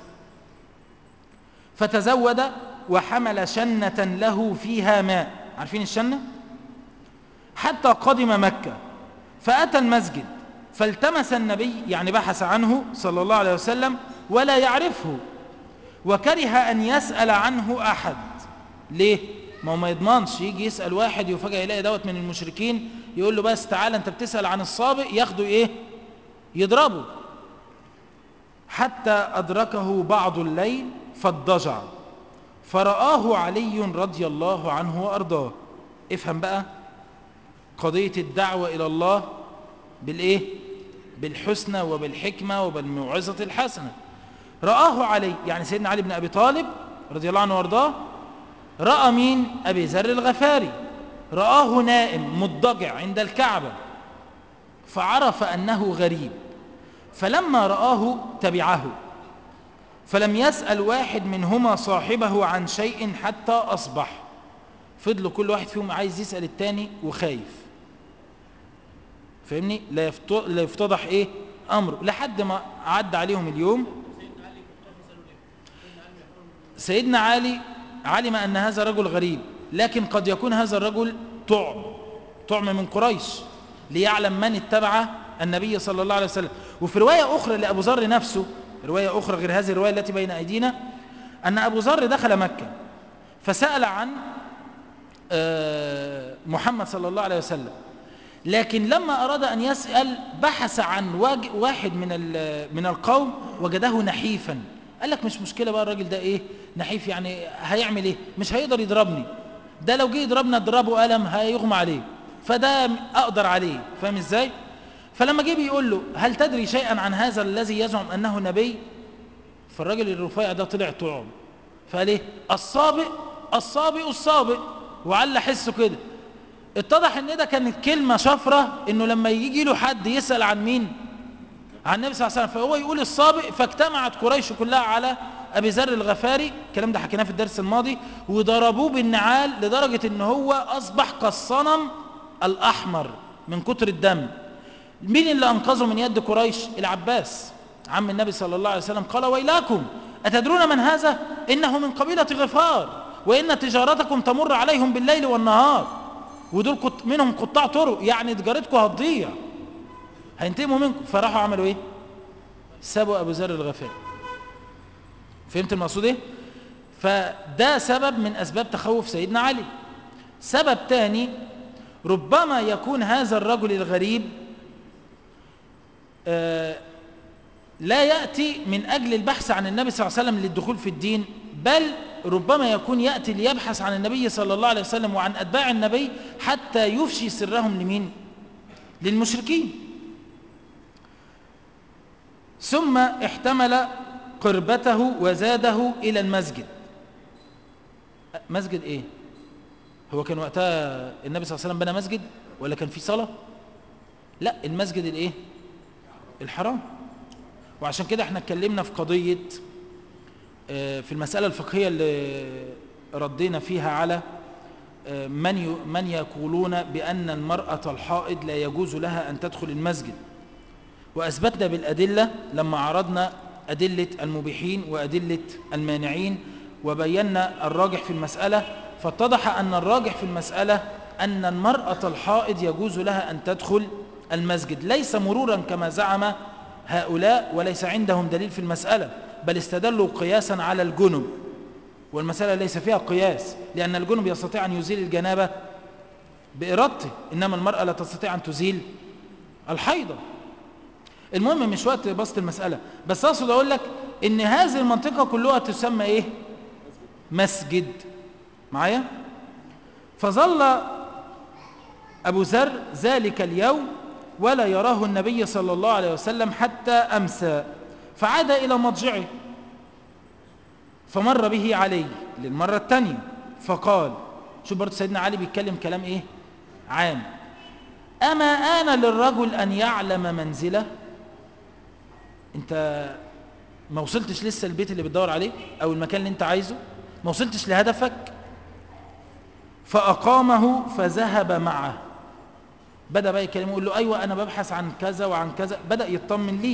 Speaker 1: فتزود وحمل شنة له فيها ماء عارفين الشنة حتى قدم مكة فأتى المسجد فالتمس النبي يعني بحث عنه صلى الله عليه وسلم ولا يعرفه وكره أن يسأل عنه أحد ليه؟ ما هو ما يضمنش يجي يسأل واحد وفجأة يلاقي دوت من المشركين يقول له بس تعالى انت بتسأل عن الصابئ ياخده ايه يضربه حتى أدركه بعض الليل فاضطجع فرآه علي رضي الله عنه وأرضاه افهم بقى قضية الدعوة إلى الله بالإيه؟ بالحسنى وبالحكمة وبالموعظة الحسنة رآه علي يعني سيدنا علي بن أبي طالب رضي الله عنه وأرضاه رأى مين؟ أبي ذر الغفاري رآه نائم مضطجع عند الكعبة فعرف أنه غريب فلما رآه تبعه فلم يسأل واحد منهما صاحبه عن شيء حتى أصبح فضلوا كل واحد فيهم عايز يسأل التاني وخايف فاهمني لا لا يفتضح ايه امره لحد ما عدى عليهم اليوم سيدنا علي علم ان هذا رجل غريب لكن قد يكون هذا الرجل طعم طعم من قريش ليعلم من اتبع النبي صلى الله عليه وسلم وفي رواية أخرى لأبو ذر نفسه رواية أخرى غير هذه الرواية التي بين أيدينا أن أبو ذر دخل مكة فسأل عن آه، محمد صلى الله عليه وسلم لكن لما أراد أن يسأل بحث عن واج- واحد من ال- من القوم وجده نحيفا قال لك مش مشكلة بقى الراجل ده إيه نحيف يعني هيعمل إيه مش هيقدر يضربني ده لو جه يضربنا اضربه قلم هيغمى عليه فده أقدر عليه فاهم إزاي فلما جه بيقول له هل تدري شيئا عن هذا الذي يزعم أنه نبي فالراجل الرفيع ده طلع طعم فقال ايه السابق السابق السابق وعلى حسه كده اتضح ان ده كانت كلمة شفرة انه لما يجي له حد يسأل عن مين عن النبي صلى الله عليه وسلم فهو يقول السابق فاجتمعت قريش كلها على ابي ذر الغفاري الكلام ده حكيناه في الدرس الماضي وضربوه بالنعال لدرجة ان هو اصبح كالصنم الاحمر من كتر الدم مين اللي انقذه من يد قريش العباس عم النبي صلى الله عليه وسلم قال ويلاكم اتدرون من هذا انه من قبيله غفار وان تجارتكم تمر عليهم بالليل والنهار ودول قط- منهم قطاع طرق يعني تجارتكم هتضيع هينتقموا منكم فراحوا عملوا ايه سابوا ابو ذر الغفاري فهمت المقصود ايه فده سبب من اسباب تخوف سيدنا علي سبب تاني ربما يكون هذا الرجل الغريب آه، لا يأتي من أجل البحث عن النبي صلى الله عليه وسلم للدخول في الدين بل ربما يكون يأتي ليبحث عن النبي صلى الله عليه وسلم وعن أتباع النبي حتى يفشي سرهم لمين للمشركين ثم احتمل قربته وزاده إلى المسجد مسجد ايه هو كان وقتها النبي صلى الله عليه وسلم بنى مسجد ولا كان في صلاة لا المسجد الايه الحرام وعشان كده احنا اتكلمنا في قضية آه، في المسألة الفقهية اللي ردينا فيها على آه، من ي- من يقولون بأن المرأة الحائض لا يجوز لها أن تدخل المسجد وأثبتنا بالأدلة لما عرضنا أدلة المبيحين وأدلة المانعين وبينا الراجح في المسألة فاتضح أن الراجح في المسألة أن المرأة الحائض يجوز لها أن تدخل المسجد ليس مرورا كما زعم هؤلاء وليس عندهم دليل في المسألة بل استدلوا قياسا على الجنب والمسألة ليس فيها قياس لأن الجنب يستطيع أن يزيل الجنابة بإرادته إنما المرأة لا تستطيع أن تزيل الحيضة المهم مش وقت بسط المسألة بس أقصد أقول لك إن هذه المنطقة كلها تسمى إيه مسجد معايا فظل أبو ذر ذلك اليوم ولا يراه النبي صلى الله عليه وسلم حتى أمسى فعاد إلى مضجعه فمر به علي للمرة الثانية فقال شوف برضه سيدنا علي بيتكلم كلام إيه عام أما آن للرجل أن يعلم منزله أنت ما وصلتش لسه البيت اللي بتدور عليه أو المكان اللي أنت عايزه ما وصلتش لهدفك فأقامه فذهب معه بدأ بقى يكلمه يقول له أيوة أنا ببحث عن كذا وعن كذا بدأ يطمن ليه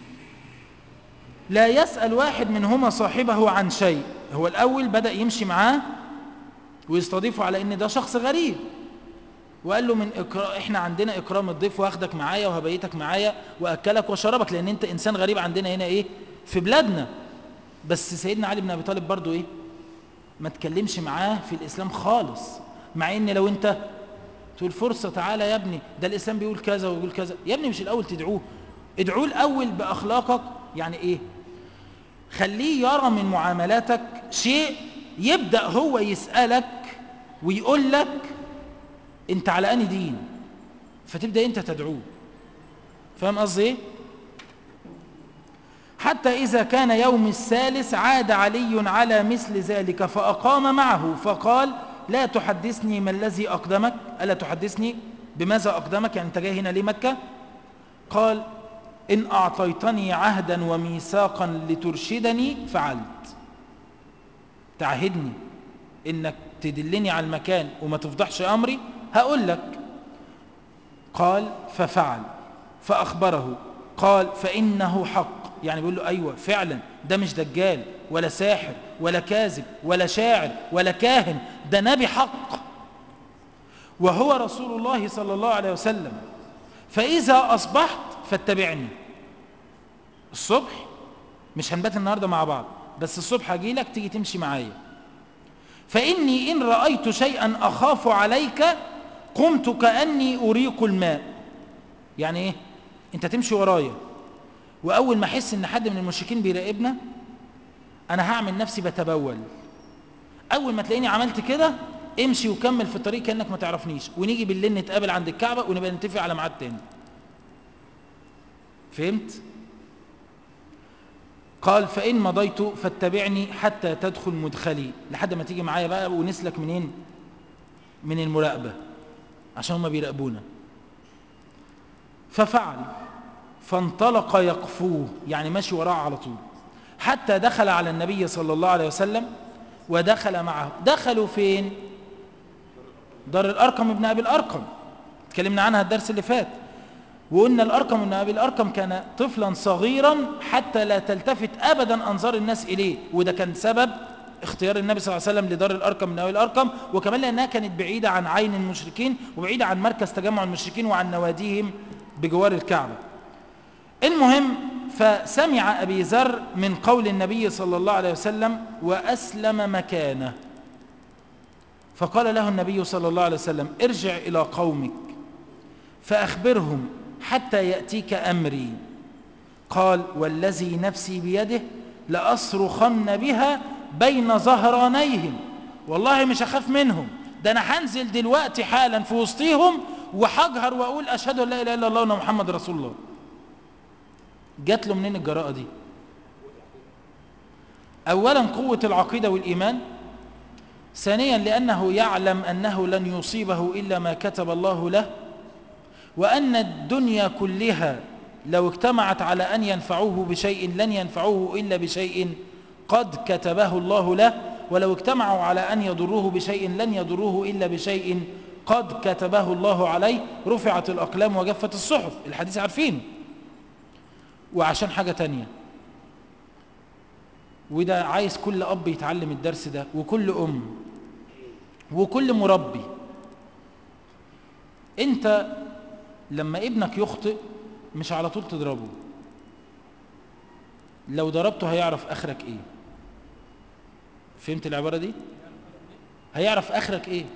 Speaker 1: لا يسأل واحد منهما صاحبه عن شيء هو الأول بدأ يمشي معاه ويستضيفه على إن ده شخص غريب وقال له من إكرا... إحنا عندنا إكرام الضيف واخدك معايا وهبيتك معايا وأكلك وشربك لأن أنت إنسان غريب عندنا هنا إيه في بلادنا بس سيدنا علي بن أبي طالب برضو إيه ما تكلمش معاه في الإسلام خالص مع إن لو أنت تقول فرصة تعالى يا ابني ده الإسلام بيقول كذا ويقول كذا يا ابني مش الأول تدعوه ادعوه الأول بأخلاقك يعني إيه خليه يرى من معاملاتك شيء يبدأ هو يسألك ويقول لك انت على أني دين فتبدأ انت تدعوه فاهم قصدي ايه حتى إذا كان يوم الثالث عاد علي على مثل ذلك فأقام معه فقال لا تحدثني ما الذي أقدمك ألا تحدثني بماذا أقدمك يعني أنت جاي هنا ليه مكة قال إن أعطيتني عهدا وميثاقا لترشدني فعلت تعهدني إنك تدلني على المكان وما تفضحش أمري هقول لك قال ففعل فأخبره قال فإنه حق يعني بيقول له أيوة فعلا ده مش دجال ولا ساحر ولا كاذب ولا شاعر ولا كاهن ده نبي حق وهو رسول الله صلى الله عليه وسلم فإذا أصبحت فاتبعني الصبح مش هنبات النهاردة مع بعض بس الصبح اجي لك تيجي تمشي معايا فاني ان رايت شيئا اخاف عليك قمت كاني اريق الماء يعني ايه انت تمشي ورايا واول ما احس ان حد من المشركين بيراقبنا انا هعمل نفسي بتبول اول ما تلاقيني عملت كده امشي وكمل في الطريق كانك ما تعرفنيش ونيجي بالليل نتقابل عند الكعبه ونبقى نتفق على ميعاد تاني فهمت قال فان مضيت فاتبعني حتى تدخل مدخلي لحد ما تيجي معايا بقى ونسلك منين من المراقبه عشان هما بيراقبونا ففعل فانطلق يقفوه يعني ماشي وراه على طول حتى دخل على النبي صلى الله عليه وسلم ودخل معه دخلوا فين دار الأرقم ابن أبي الأرقم اتكلمنا عنها الدرس اللي فات وقلنا الأرقم ابن أبي الأرقم كان طفلا صغيرا حتى لا تلتفت أبدا أنظار الناس إليه وده كان سبب اختيار النبي صلى الله عليه وسلم لدار الأرقم من أبي الأرقم وكمان لأنها كانت بعيدة عن عين المشركين وبعيدة عن مركز تجمع المشركين وعن نواديهم بجوار الكعبة المهم فسمع أبي ذر من قول النبي صلى الله عليه وسلم وأسلم مكانه فقال له النبي صلى الله عليه وسلم ارجع إلى قومك فأخبرهم حتى يأتيك أمري قال والذي نفسي بيده لأصرخن بها بين ظهرانيهم والله مش أخاف منهم ده أنا هنزل دلوقتي حالا في وسطيهم وحجهر وأقول أشهد أن لا إله إلا الله وأن محمد رسول الله جات له منين الجراءة دي أولا قوة العقيدة والإيمان ثانيا لأنه يعلم أنه لن يصيبه إلا ما كتب الله له وأن الدنيا كلها لو اجتمعت على أن ينفعوه بشيء لن ينفعوه إلا بشيء قد كتبه الله له ولو اجتمعوا على أن يضروه بشيء لن يضروه إلا بشيء قد كتبه الله عليه رفعت الأقلام وجفت الصحف الحديث عارفينه وعشان حاجة تانية وده عايز كل أب يتعلم الدرس ده وكل أم وكل مربي أنت لما ابنك يخطئ مش على طول تضربه لو ضربته هيعرف آخرك إيه فهمت العبارة دي هيعرف آخرك إيه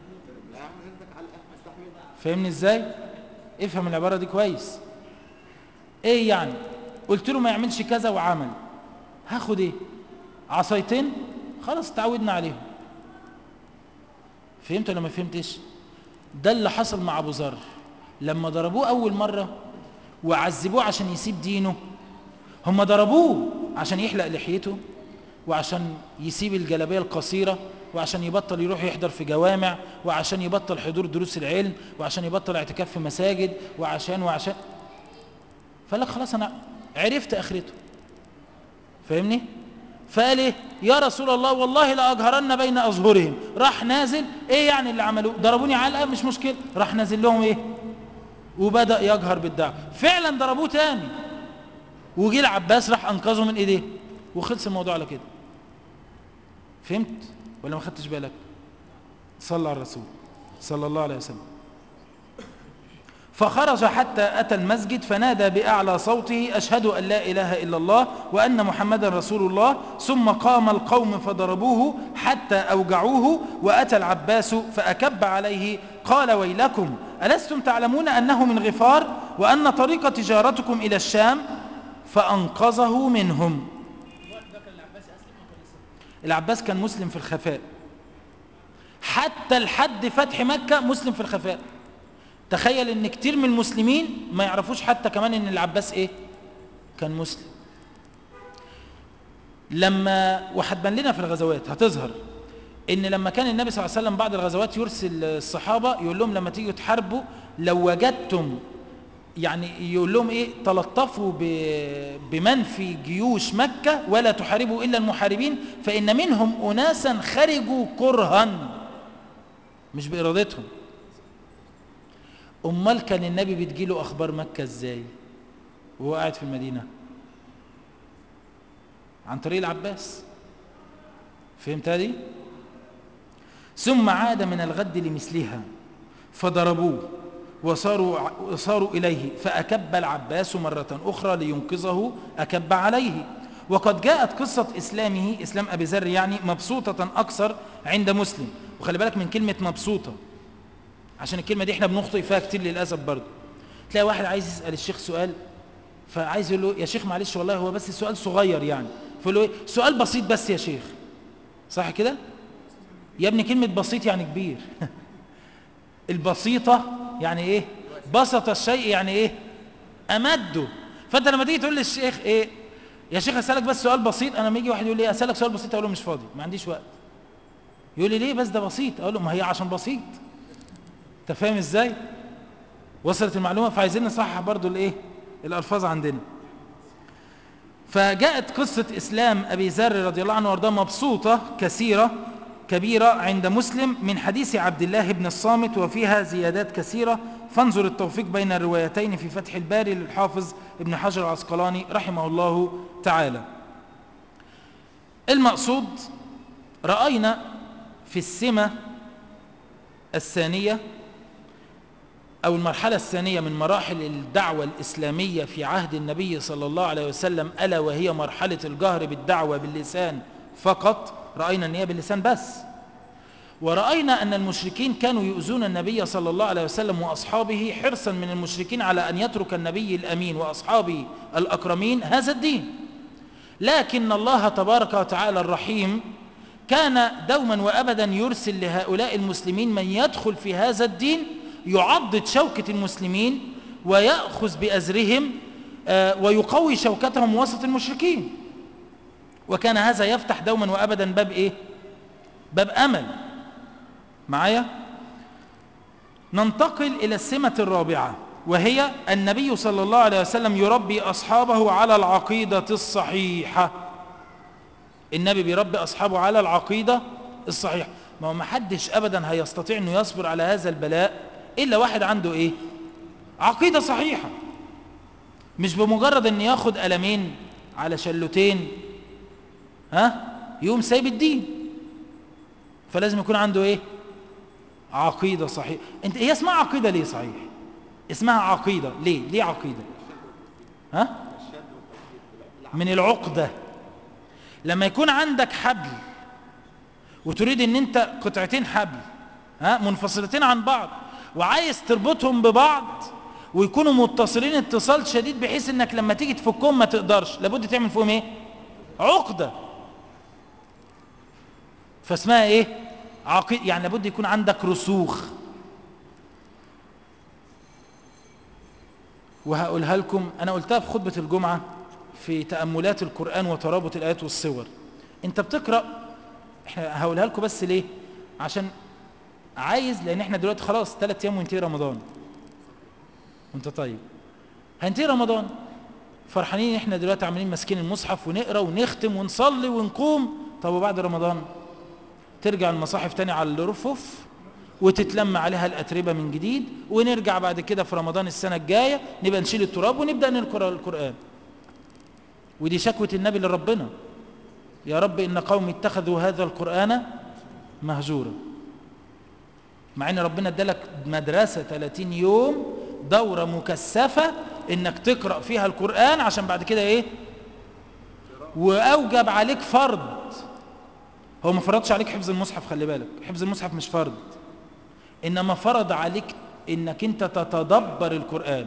Speaker 1: فهمني إزاي افهم العبارة دي كويس ايه يعني قلت له ما يعملش كذا وعمل هاخد ايه عصايتين خلاص تعودنا عليهم فهمت ولا ما فهمتش ده اللي حصل مع ابو ذر لما ضربوه اول مره وعذبوه عشان يسيب دينه هم ضربوه عشان يحلق لحيته وعشان يسيب الجلابيه القصيره وعشان يبطل يروح يحضر في جوامع وعشان يبطل حضور دروس العلم وعشان يبطل اعتكاف في مساجد وعشان وعشان فقال لك خلاص انا عرفت اخرته فاهمني فقال ايه يا رسول الله والله لاجهرن بين اظهرهم راح نازل ايه يعني اللي عملوه ضربوني علقه مش مشكله راح نازل لهم ايه وبدا يجهر بالدعوه فعلا ضربوه تاني وجي العباس راح انقذه من ايديه وخلص الموضوع على كده فهمت ولا ما خدتش بالك صلى على الرسول صلى الله عليه وسلم فخرج حتى أتى المسجد فنادى بأعلى صوته أشهد أن لا إله إلا الله وأن محمدا رسول الله ثم قام القوم فضربوه حتى أوجعوه وأتى العباس فأكب عليه قال ويلكم ألستم تعلمون أنه من غفار وأن طريق تجارتكم إلى الشام فأنقذه منهم العباس كان مسلم في الخفاء حتى الحد فتح مكة مسلم في الخفاء تخيل ان كتير من المسلمين ما يعرفوش حتى كمان ان العباس ايه كان مسلم لما وهتبان لنا في الغزوات هتظهر ان لما كان النبي صلى الله عليه وسلم بعد الغزوات يرسل الصحابه يقول لهم لما تيجوا تحاربوا لو وجدتم يعني يقول لهم ايه تلطفوا بمن في جيوش مكه ولا تحاربوا الا المحاربين فان منهم اناسا خرجوا كرها مش بارادتهم امال كان النبي بتجيله اخبار مكه ازاي وهو قاعد في المدينه عن طريق العباس فهمتها دي ثم عاد من الغد لمثلها فضربوه وصاروا صاروا اليه فاكب العباس مره اخرى لينقذه اكب عليه وقد جاءت قصة إسلامه إسلام أبي ذر يعني مبسوطة أكثر عند مسلم وخلي بالك من كلمة مبسوطة عشان الكلمة دي احنا بنخطئ فيها كتير للأسف برضه تلاقي واحد عايز يسأل الشيخ سؤال فعايز يقول له يا شيخ معلش والله هو بس سؤال صغير يعني فيقول له ايه سؤال بسيط بس يا شيخ صح كده يا ابني كلمة بسيط يعني كبير البسيطة يعني ايه بسط الشيء يعني ايه امده فانت لما تيجي تقول للشيخ ايه يا شيخ اسالك بس سؤال بسيط انا لما يجي واحد يقول لي اسالك سؤال بسيط اقول له مش فاضي ما عنديش وقت يقول لي ليه بس ده بسيط اقول له ما هي عشان بسيط انت فاهم ازاي وصلت المعلومه فعايزين نصحح برضو الايه الالفاظ عندنا فجاءت قصة إسلام أبي ذر رضي الله عنه وارضاه مبسوطة كثيرة كبيرة عند مسلم من حديث عبد الله بن الصامت وفيها زيادات كثيرة فانظر التوفيق بين الروايتين في فتح الباري للحافظ ابن حجر العسقلاني رحمه الله تعالى المقصود رأينا في السمة الثانية أو المرحلة الثانية من مراحل الدعوة الإسلامية في عهد النبي صلى الله عليه وسلم ألا وهي مرحلة الجهر بالدعوة باللسان فقط رأينا أن هي باللسان بس ورأينا أن المشركين كانوا يؤذون النبي صلى الله عليه وسلم وأصحابه حرصا من المشركين على أن يترك النبي الأمين وأصحابه الأكرمين هذا الدين لكن الله تبارك وتعالى الرحيم كان دوما وأبدا يرسل لهؤلاء المسلمين من يدخل في هذا الدين يعضد شوكة المسلمين ويأخذ بأزرهم ويقوي شوكتهم وسط المشركين وكان هذا يفتح دوما وأبدا باب إيه باب أمل معايا ننتقل إلى السمة الرابعة وهي النبي صلى الله عليه وسلم يربي أصحابه على العقيدة الصحيحة النبي بيربي أصحابه على العقيدة الصحيحة ما هو محدش أبدا هيستطيع أنه يصبر على هذا البلاء إلا واحد عنده إيه عقيدة صحيحة مش بمجرد أن ياخد ألمين على شلتين ها يقوم سايب الدين فلازم يكون عنده إيه عقيدة صحيحة انت هي اسمها عقيدة ليه صحيح اسمها عقيدة ليه ليه عقيدة ها من العقدة لما يكون عندك حبل وتريد ان انت قطعتين حبل ها منفصلتين عن بعض وعايز تربطهم ببعض ويكونوا متصلين اتصال شديد بحيث انك لما تيجي تفكهم ما تقدرش لابد تعمل فيهم ايه عقدة فاسمها ايه عقيدة يعني لابد يكون عندك رسوخ وهقولها لكم انا قلتها في خطبة الجمعة في تأملات القرآن وترابط الآيات والصور انت بتقرأ احنا هقولها لكم بس ليه عشان عايز لان احنا دلوقتي خلاص ثلاث ايام وينتهي رمضان وانت طيب هينتهي رمضان فرحانين احنا دلوقتي عاملين ماسكين المصحف ونقرا ونختم ونصلي ونقوم طب وبعد رمضان ترجع المصاحف تاني على الرفوف وتتلم عليها الأتربة من جديد ونرجع بعد كده في رمضان السنة الجاية نبقى نشيل التراب ونبدأ نقرأ القرآن ودي شكوة النبي لربنا يا رب إن قوم اتخذوا هذا القرآن مهجورا مع ان ربنا ادالك مدرسة 30 يوم دورة مكثفة انك تقرأ فيها القرآن عشان بعد كده ايه واوجب عليك فرض هو ما فرضش عليك حفظ المصحف خلي بالك حفظ المصحف مش فرض انما فرض عليك انك انت تتدبر القرآن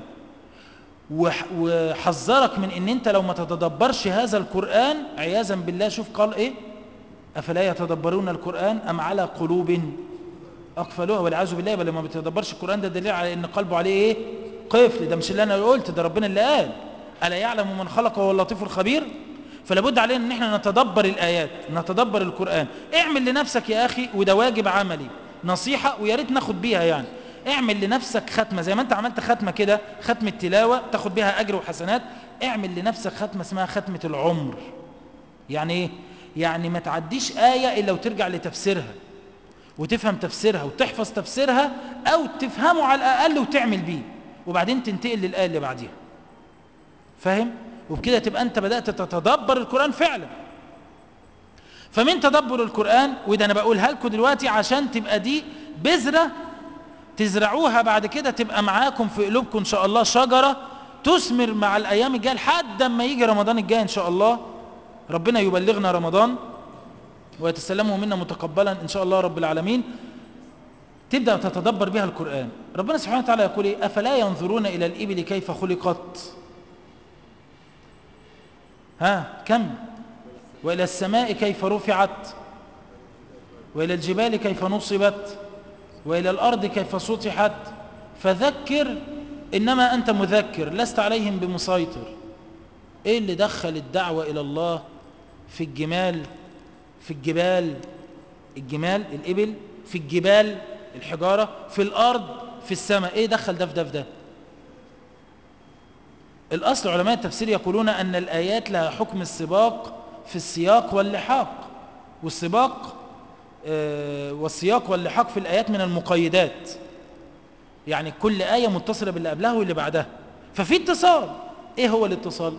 Speaker 1: وحذرك من ان انت لو ما تتدبرش هذا القرآن عياذا بالله شوف قال ايه افلا يتدبرون القرآن ام على قلوب اقفلوها والعياذ بالله بل لما بتدبرش القرآن ده دليل على ان قلبه عليه ايه قفل ده مش اللي انا قلت ده ربنا اللي قال الا يعلم من خلق وهو اللطيف الخبير فلابد علينا ان احنا نتدبر الايات نتدبر القرآن اعمل لنفسك يا اخي وده واجب عملي نصيحة ويا ريت ناخد بيها يعني اعمل لنفسك ختمة زي ما انت عملت ختمة كده ختمة تلاوة تاخد بيها اجر وحسنات اعمل لنفسك ختمة اسمها ختمة العمر يعني ايه يعني ما تعديش آية الا وترجع لتفسيرها وتفهم تفسيرها وتحفظ تفسيرها او تفهمه على الاقل وتعمل بيه وبعدين تنتقل للآية اللي بعديها فاهم وبكده تبقى انت بدأت تتدبر القرآن فعلا فمن تدبر القرآن وده انا بقولها لكم دلوقتي عشان تبقى دي بذرة تزرعوها بعد كده تبقى معاكم في قلوبكم ان شاء الله شجرة تثمر مع الايام الجاية لحد ما يجي رمضان الجاي ان شاء الله ربنا يبلغنا رمضان ويتسلمه منا متقبلا إن شاء الله رب العالمين تبدأ تتدبر بها القرآن ربنا سبحانه وتعالى يقول إيه أفلا ينظرون إلى الإبل كيف خلقت ها كم وإلى السماء كيف رفعت وإلى الجبال كيف نصبت وإلى الأرض كيف سطحت فذكر إنما أنت مذكر لست عليهم بمسيطر إيه اللي دخل الدعوة إلى الله في الجمال في الجبال الجمال الإبل في الجبال الحجارة في الأرض في السماء إيه دخل ده في ده في ده الأصل علماء التفسير يقولون أن الآيات لها حكم السباق في السياق واللحاق والسباق آه والسياق واللحاق في الآيات من المقيدات يعني كل آية متصلة باللي قبلها واللي بعدها ففي اتصال إيه هو الاتصال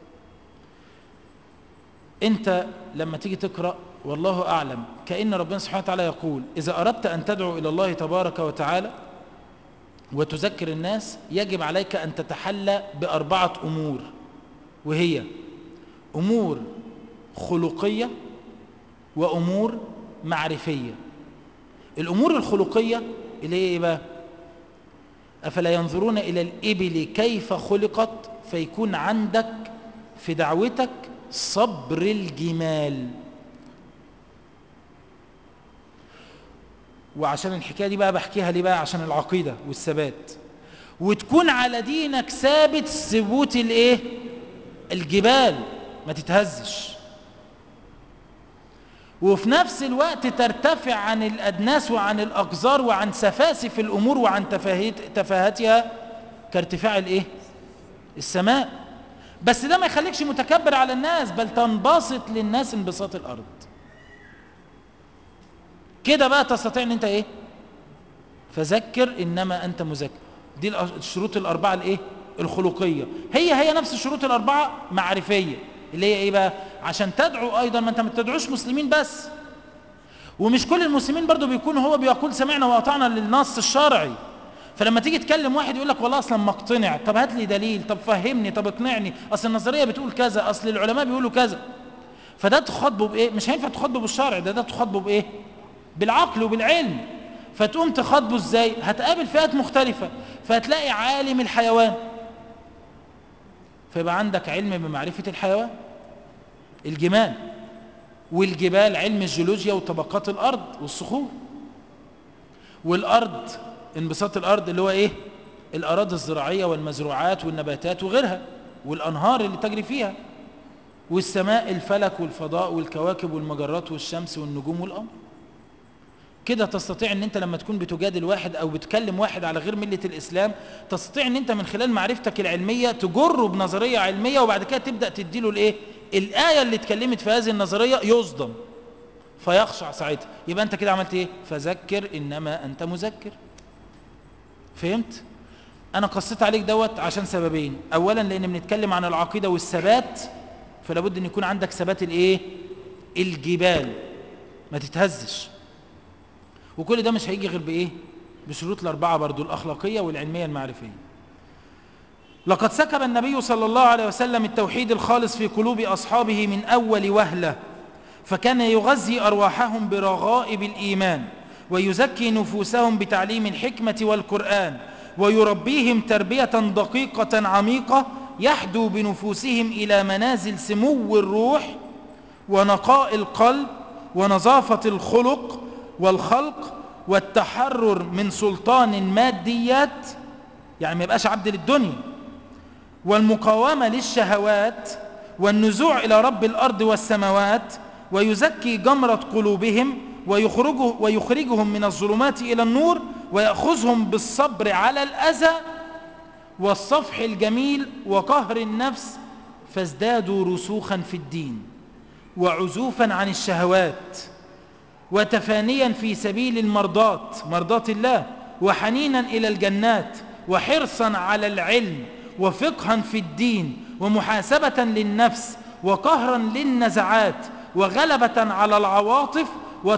Speaker 1: أنت لما تيجي تقرأ والله أعلم كأن ربنا سبحانه وتعالى يقول إذا أردت أن تدعو إلى الله تبارك وتعالى وتذكر الناس يجب عليك أن تتحلى بأربعة أمور وهي أمور خلقية وأمور معرفية الأمور الخلقية اللي هي إيه بقى أفلا ينظرون إلى الإبل كيف خلقت فيكون عندك في دعوتك صبر الجمال وعشان الحكاية دي بقى بحكيها ليه بقى عشان العقيدة والثبات وتكون على دينك ثابت ثبوت الايه الجبال ما تتهزش وفي نفس الوقت ترتفع عن الأدناس وعن الأقذار وعن سفاسف الأمور وعن تفاهتها كارتفاع الايه السماء بس ده ما يخليكش متكبر على الناس بل تنبسط للناس انبساط الأرض كده بقى تستطيع ان انت ايه فذكر انما انت مذكر دي الشروط الاربعه الايه الخلقيه هي هي نفس الشروط الاربعه معرفيه اللي هي ايه بقى عشان تدعو ايضا ما انت ما تدعوش مسلمين بس ومش كل المسلمين برضو بيكون هو بيقول سمعنا واطعنا للنص الشرعي فلما تيجي تكلم واحد يقول لك والله اصلا مقتنع طب هات لي دليل طب فهمني طب اقنعني اصل النظريه بتقول كذا اصل العلماء بيقولوا كذا فده تخاطبه بايه مش هينفع تخاطبه بالشرع ده ده تخاطبه بايه بالعقل وبالعلم فتقوم تخاطبه ازاي هتقابل فئات مختلفة فهتلاقي عالم الحيوان فيبقى عندك علم بمعرفة الحيوان الجمال والجبال علم الجيولوجيا وطبقات الأرض والصخور والأرض انبساط الأرض اللي هو إيه الأراضي الزراعية والمزروعات والنباتات وغيرها والأنهار اللي تجري فيها والسماء الفلك والفضاء والكواكب والمجرات والشمس والنجوم والقمر كده تستطيع ان انت لما تكون بتجادل واحد او بتكلم واحد على غير ملة الاسلام تستطيع ان انت من خلال معرفتك العلمية تجره بنظرية علمية وبعد كده تبدأ تديله الايه الآية اللي اتكلمت في هذه النظرية يصدم فيخشع ساعتها يبقى انت كده عملت ايه فذكر انما انت مذكر فهمت انا قصيت عليك دوت عشان سببين اولا لان بنتكلم عن العقيدة والثبات فلا بد ان يكون عندك ثبات الايه الجبال ما تتهزش وكل ده مش هيجي غير بايه بشروط الاربعه برضو الاخلاقيه والعلميه المعرفيه لقد سكب النبي صلى الله عليه وسلم التوحيد الخالص في قلوب اصحابه من اول وهله فكان يغذي ارواحهم برغائب الايمان ويزكي نفوسهم بتعليم الحكمه والقران ويربيهم تربيه دقيقه عميقه يحدو بنفوسهم الى منازل سمو الروح ونقاء القلب ونظافه الخلق والخلق والتحرر من سلطان الماديات يعني ما يبقاش عبد للدنيا والمقاومة للشهوات والنزوع إلى رب الأرض والسماوات ويزكي جمرة قلوبهم ويخرجه ويخرجهم من الظلمات إلى النور ويأخذهم بالصبر على الأذى والصفح الجميل وقهر النفس فازدادوا رسوخا في الدين وعزوفا عن الشهوات وتفانيا في سبيل المرضات مرضات الله وحنينا إلى الجنات وحرصا على العلم وفقها في الدين ومحاسبة للنفس وقهرا للنزعات وغلبة على العواطف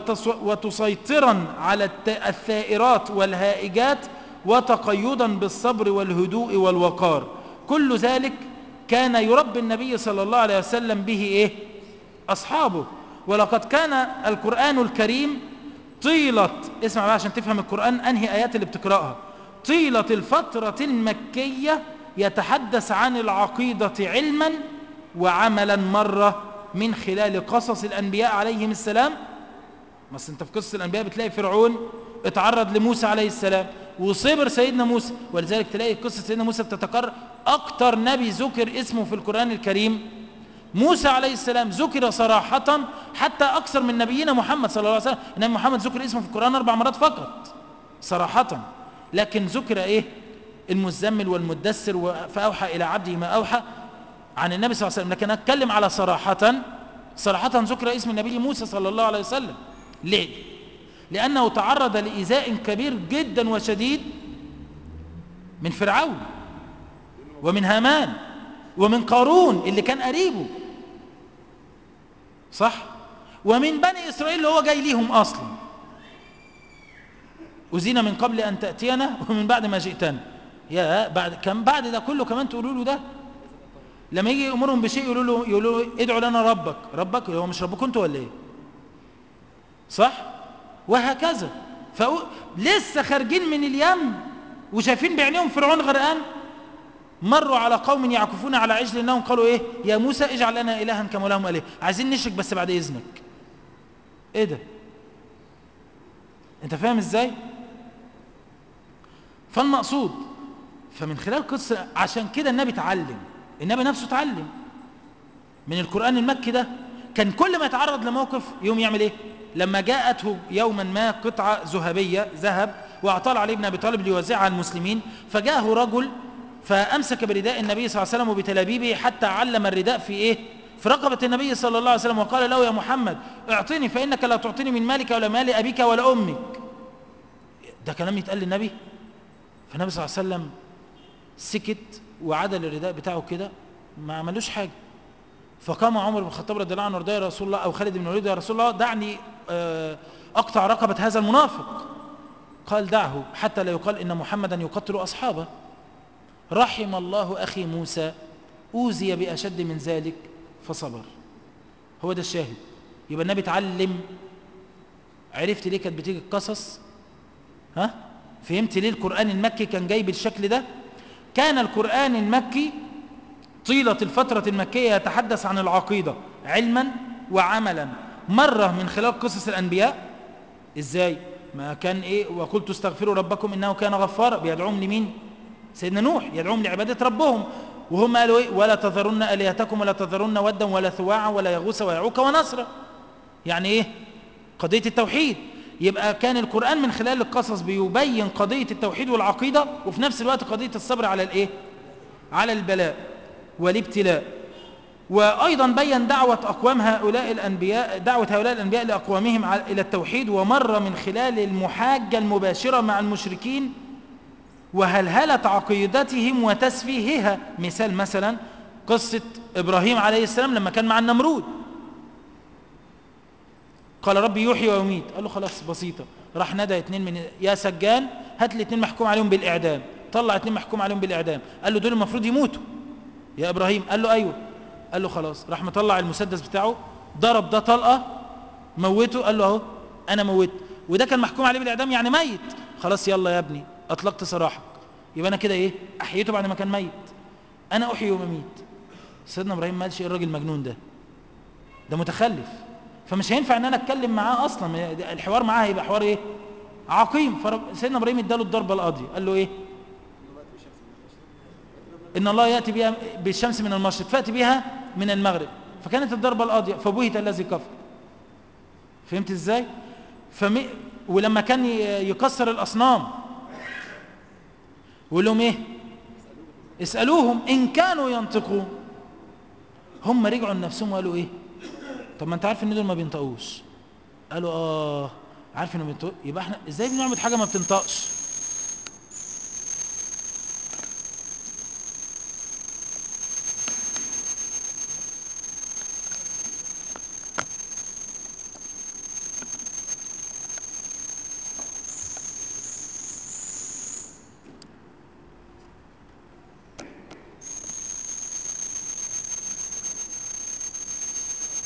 Speaker 1: وتسيطرا على الثائرات والهائجات وتقيدا بالصبر والهدوء والوقار كل ذلك كان يربي النبي صلى الله عليه وسلم به إيه؟ أصحابه ولقد كان القرآن الكريم طيلة اسمع بقى عشان تفهم القرآن أنهي آيات اللي بتقرأها طيلة الفترة المكية يتحدث عن العقيدة علما وعملا مرة من خلال قصص الأنبياء عليهم السلام بس انت في قصة الأنبياء بتلاقي فرعون اتعرض لموسى عليه السلام وصبر سيدنا موسى ولذلك تلاقي قصة سيدنا موسى بتتكرر أكتر نبي ذكر اسمه في القرآن الكريم موسى عليه السلام ذكر صراحة حتى أكثر من نبينا محمد صلى الله عليه وسلم النبي محمد ذكر اسمه في القرآن أربع مرات فقط صراحة لكن ذكر إيه المزمل والمدثر فأوحى إلى عبده ما أوحى عن النبي صلى الله عليه وسلم لكن أتكلم على صراحة صراحة ذكر اسم النبي موسى صلى الله عليه وسلم ليه لأنه تعرض لإيذاء كبير جدا وشديد من فرعون ومن هامان ومن قارون اللي كان قريبه صح ومن بني إسرائيل اللي هو جاي ليهم أصلا أزينا من قبل أن تأتينا ومن بعد ما جئتنا يا بعد كم بعد ده كله كمان تقولوا له ده لما يجي يأمرهم بشيء يقولوا له يقولوا له ادعوا لنا ربك ربك هو مش ربكم انتوا ولا ايه صح وهكذا فأو... لسه خارجين من اليم وشايفين بعينيهم فرعون غرقان مروا على قوم يعكفون على عجل انهم قالوا ايه يا موسى اجعل لنا الها كما لهم اله عايزين نشرك بس بعد اذنك ايه ده انت فاهم ازاي فالمقصود فمن خلال قصة عشان كده النبي تعلم النبي نفسه تعلم من القرآن المكي ده كان كل ما يتعرض لموقف يوم يعمل ايه لما جاءته يوما ما قطعة ذهبية ذهب واعطال علي بن ابي طالب ليوزعها على المسلمين فجاءه رجل فامسك برداء النبي صلى الله عليه وسلم وبتلابيبه حتى علم الرداء في ايه في رقبة النبي صلى الله عليه وسلم وقال له يا محمد اعطني فإنك لا تعطيني من مالك ولا مال أبيك ولا أمك ده كلام يتقال للنبي فالنبي صلى الله عليه وسلم سكت وعدل الرداء بتاعه كده ما عملوش حاجة فقام عمر بن الخطاب رضي الله عنه وارضاه يا رسول الله أو خالد بن الوليد يا رسول الله دعني أقطع رقبة هذا المنافق قال دعه حتى لا يقال إن محمدا يقتل أصحابه رحم الله أخي موسى أوذي بأشد من ذلك فصبر هو ده الشاهد يبقى النبي اتعلم عرفت ليه كانت بتيجي القصص ها فهمت ليه القرآن المكي كان جاي بالشكل ده كان القرآن المكي طيلة الفترة المكية يتحدث عن العقيدة علما وعملا مرة من خلال قصص الأنبياء إزاي ما كان إيه وقلت استغفروا ربكم إنه كان غفارا بيدعوهم لمين سيدنا نوح يدعوهم لعبادة ربهم وهم قالوا إيه ولا تذرن آلهتكم ولا تذرن ودا ولا ثواعا ولا يغوث ويعوق ونصرا يعني إيه قضية التوحيد يبقى كان القرآن من خلال القصص بيبين قضية التوحيد والعقيدة وفي نفس الوقت قضية الصبر على الإيه على البلاء والابتلاء وأيضا بين دعوة أقوام هؤلاء الأنبياء دعوة هؤلاء الأنبياء لأقوامهم إلى التوحيد ومر من خلال المحاجة المباشرة مع المشركين وهلهلة عقيدتهم وتسفيهها مثال مثلا قصة إبراهيم عليه السلام لما كان مع النمرود قال ربي يحيي ويميت قال له خلاص بسيطة راح ندى اتنين من يا سجان هات لي اتنين محكوم عليهم بالإعدام طلع اتنين محكوم عليهم بالإعدام قال له دول المفروض يموتوا يا إبراهيم قال له أيوه قال له خلاص راح مطلع المسدس بتاعه ضرب ده طلقة موته قال له أهو أنا موت وده كان محكوم عليه بالإعدام يعني ميت خلاص يلا يا ابني أطلقت سراحك يبقى أنا كده إيه أحييته بعد ما كان ميت أنا أحيي ومميت سيدنا إبراهيم ما قالش إيه الراجل المجنون ده ده متخلف فمش هينفع ان انا اتكلم معاه اصلا الحوار معاه هيبقى حوار ايه عقيم سيدنا ابراهيم اداله الضربه القاضيه قال له ايه ان الله ياتي بها بالشمس من المشرق فاتي بها من المغرب فكانت الضربه القاضيه فبهت الذي كفر فهمت ازاي فم... ولما كان يكسر الاصنام ويقول لهم ايه اسالوهم ان كانوا ينطقون هم رجعوا لنفسهم وقالوا ايه طب ما انت عارف ان دول ما بينطقوش قالوا اه عارف انه بينطق يبقى احنا ازاي بنعمل حاجه ما بتنطقش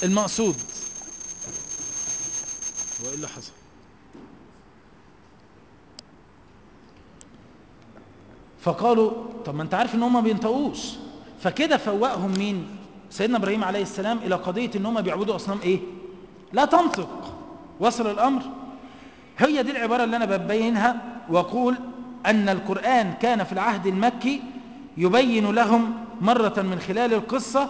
Speaker 1: المقصود هو ايه اللي حصل فقالوا طب ما انت عارف ان هم ما بينطقوش فكده فوقهم مين سيدنا ابراهيم عليه السلام الى قضيه ان هم بيعبدوا اصنام ايه لا تنطق وصل الامر هي دي العباره اللي انا ببينها واقول ان القران كان في العهد المكي يبين لهم مره من خلال القصه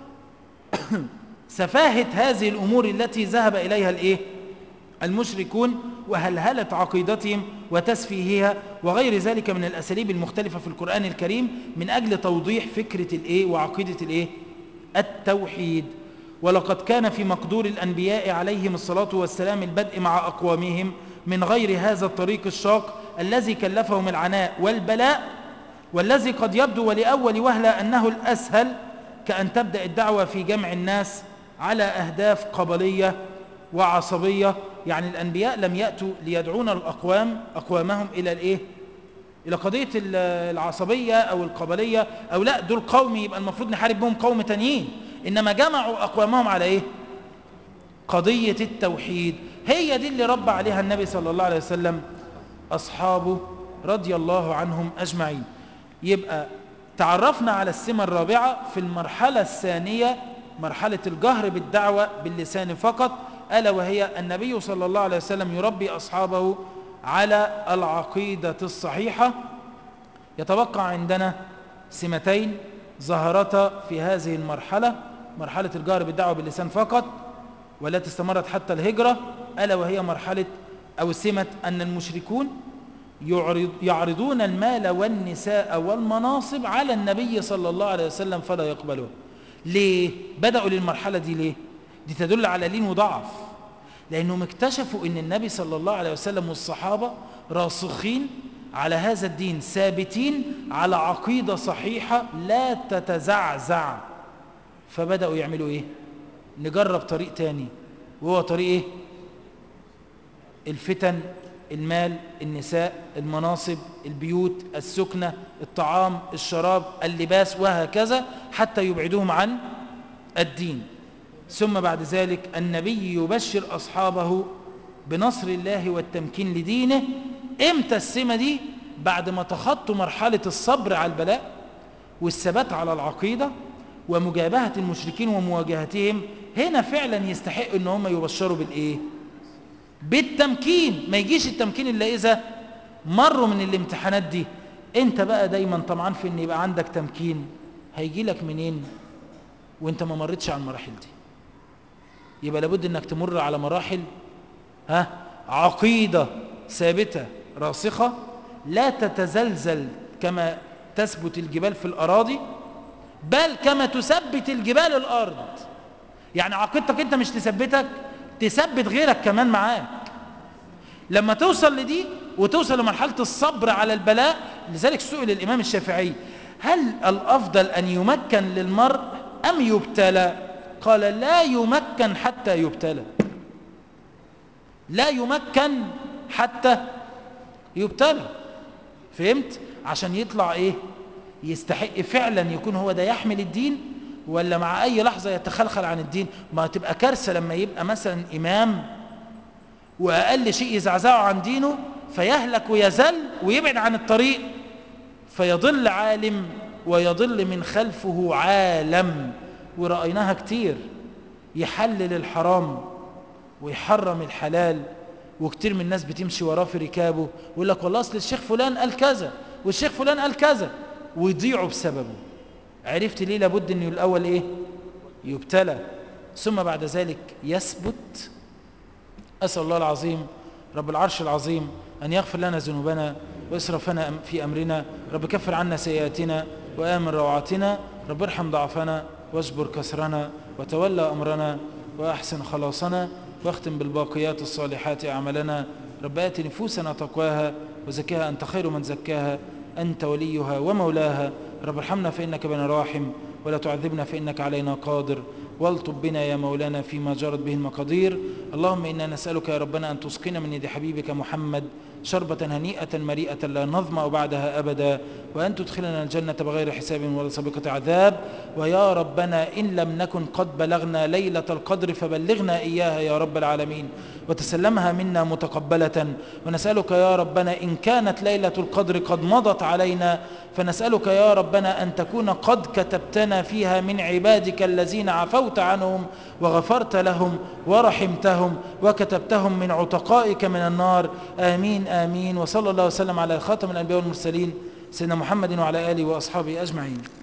Speaker 1: سفاهه هذه الامور التي ذهب اليها الايه المشركون وهلهلة عقيدتهم وتسفيهها وغير ذلك من الأساليب المختلفة في القرآن الكريم من أجل توضيح فكرة الإيه وعقيدة الإيه التوحيد ولقد كان في مقدور الأنبياء عليهم الصلاة والسلام البدء مع أقوامهم من غير هذا الطريق الشاق الذي كلفهم العناء والبلاء والذي قد يبدو ولأول وهلة أنه الأسهل كأن تبدأ الدعوة في جمع الناس على أهداف قبلية وعصبية يعني الأنبياء لم يأتوا ليدعون الأقوام أقوامهم إلى الإيه؟ إلى قضية العصبية أو القبلية أو لا دول قوم يبقى المفروض نحارب بهم قوم تانيين إنما جمعوا أقوامهم على إيه؟ قضية التوحيد هي دي اللي رب عليها النبي صلى الله عليه وسلم أصحابه رضي الله عنهم أجمعين يبقى تعرفنا على السمة الرابعة في المرحلة الثانية مرحلة الجهر بالدعوة باللسان فقط ألا وهي النبي صلى الله عليه وسلم يربي أصحابه على العقيدة الصحيحة يتوقع عندنا سمتين ظهرتا في هذه المرحلة مرحلة الجهر بالدعوة باللسان فقط والتي استمرت حتى الهجرة ألا وهي مرحلة أو سمة أن المشركون يعرض يعرضون المال والنساء والمناصب على النبي صلى الله عليه وسلم فلا يقبلوه ليه؟ بدأوا للمرحلة دي ليه؟ دي تدل على لين وضعف لأنهم اكتشفوا أن النبي صلى الله عليه وسلم والصحابة راسخين على هذا الدين ثابتين على عقيدة صحيحة لا تتزعزع فبدأوا يعملوا إيه؟ نجرب طريق تاني وهو طريق إيه؟ الفتن المال النساء المناصب البيوت السكنة الطعام الشراب اللباس وهكذا حتى يبعدوهم عن الدين ثم بعد ذلك النبي يبشر أصحابه بنصر الله والتمكين لدينه امتى السمة دي بعد ما تخطوا مرحلة الصبر على البلاء والثبات على العقيدة ومجابهة المشركين ومواجهتهم هنا فعلا يستحق ان هم يبشروا بالايه بالتمكين ما يجيش التمكين الا اذا مروا من الامتحانات دي انت بقى دايما طمعان في ان يبقى عندك تمكين هيجي لك منين وانت ما مرتش على المراحل دي يبقى لابد انك تمر على مراحل ها عقيدة ثابتة راسخة لا تتزلزل كما تثبت الجبال في الأراضي بل كما تثبت الجبال الأرض يعني عقيدتك انت مش تثبتك تثبت غيرك كمان معاك لما توصل لدي وتوصل لمرحلة الصبر على البلاء لذلك سئل الإمام الشافعي هل الأفضل أن يمكن للمرء أم يبتلى قال لا يمكن حتى يبتلى لا يمكن حتى يبتلى فهمت عشان يطلع ايه يستحق فعلا يكون هو ده يحمل الدين ولا مع اي لحظة يتخلخل عن الدين ما تبقى كارثة لما يبقى مثلا امام واقل شيء يزعزعه عن دينه فيهلك ويزل ويبعد عن الطريق فيضل عالم ويضل من خلفه عالم ورأيناها كتير يحلل الحرام ويحرم الحلال وكتير من الناس بتمشي وراه في ركابه ويقول لك والله اصل الشيخ فلان قال كذا والشيخ فلان قال كذا ويضيعوا بسببه عرفت ليه لابد انه الاول ايه يبتلى ثم بعد ذلك يثبت اسال الله العظيم رب العرش العظيم ان يغفر لنا ذنوبنا واسرفنا في امرنا رب كفر عنا سيئاتنا وامن روعاتنا رب ارحم ضعفنا واجبر كسرنا وتولى امرنا واحسن خلاصنا واختم بالباقيات الصالحات اعمالنا رب ات نفوسنا تقواها وزكاها انت خير من زكاها انت وليها ومولاها رب ارحمنا فانك بنا راحم ولا تعذبنا فانك علينا قادر والطب بنا يا مولانا فيما جرت به المقادير اللهم انا نسالك يا ربنا ان تسقنا من يد حبيبك محمد شربة هنيئة مريئة لا نظمأ بعدها أبدا وأن تدخلنا الجنة بغير حساب ولا سابقة عذاب ويا ربنا إن لم نكن قد بلغنا ليلة القدر فبلغنا إياها يا رب العالمين وتسلمها منا متقبلة ونسألك يا ربنا إن كانت ليلة القدر قد مضت علينا فنسألك يا ربنا أن تكون قد كتبتنا فيها من عبادك الذين عفوت عنهم وغفرت لهم ورحمتهم وكتبتهم من عتقائك من النار آمين آمين وصلى الله وسلم على خاتم الأنبياء والمرسلين سيدنا محمد وعلى آله وأصحابه أجمعين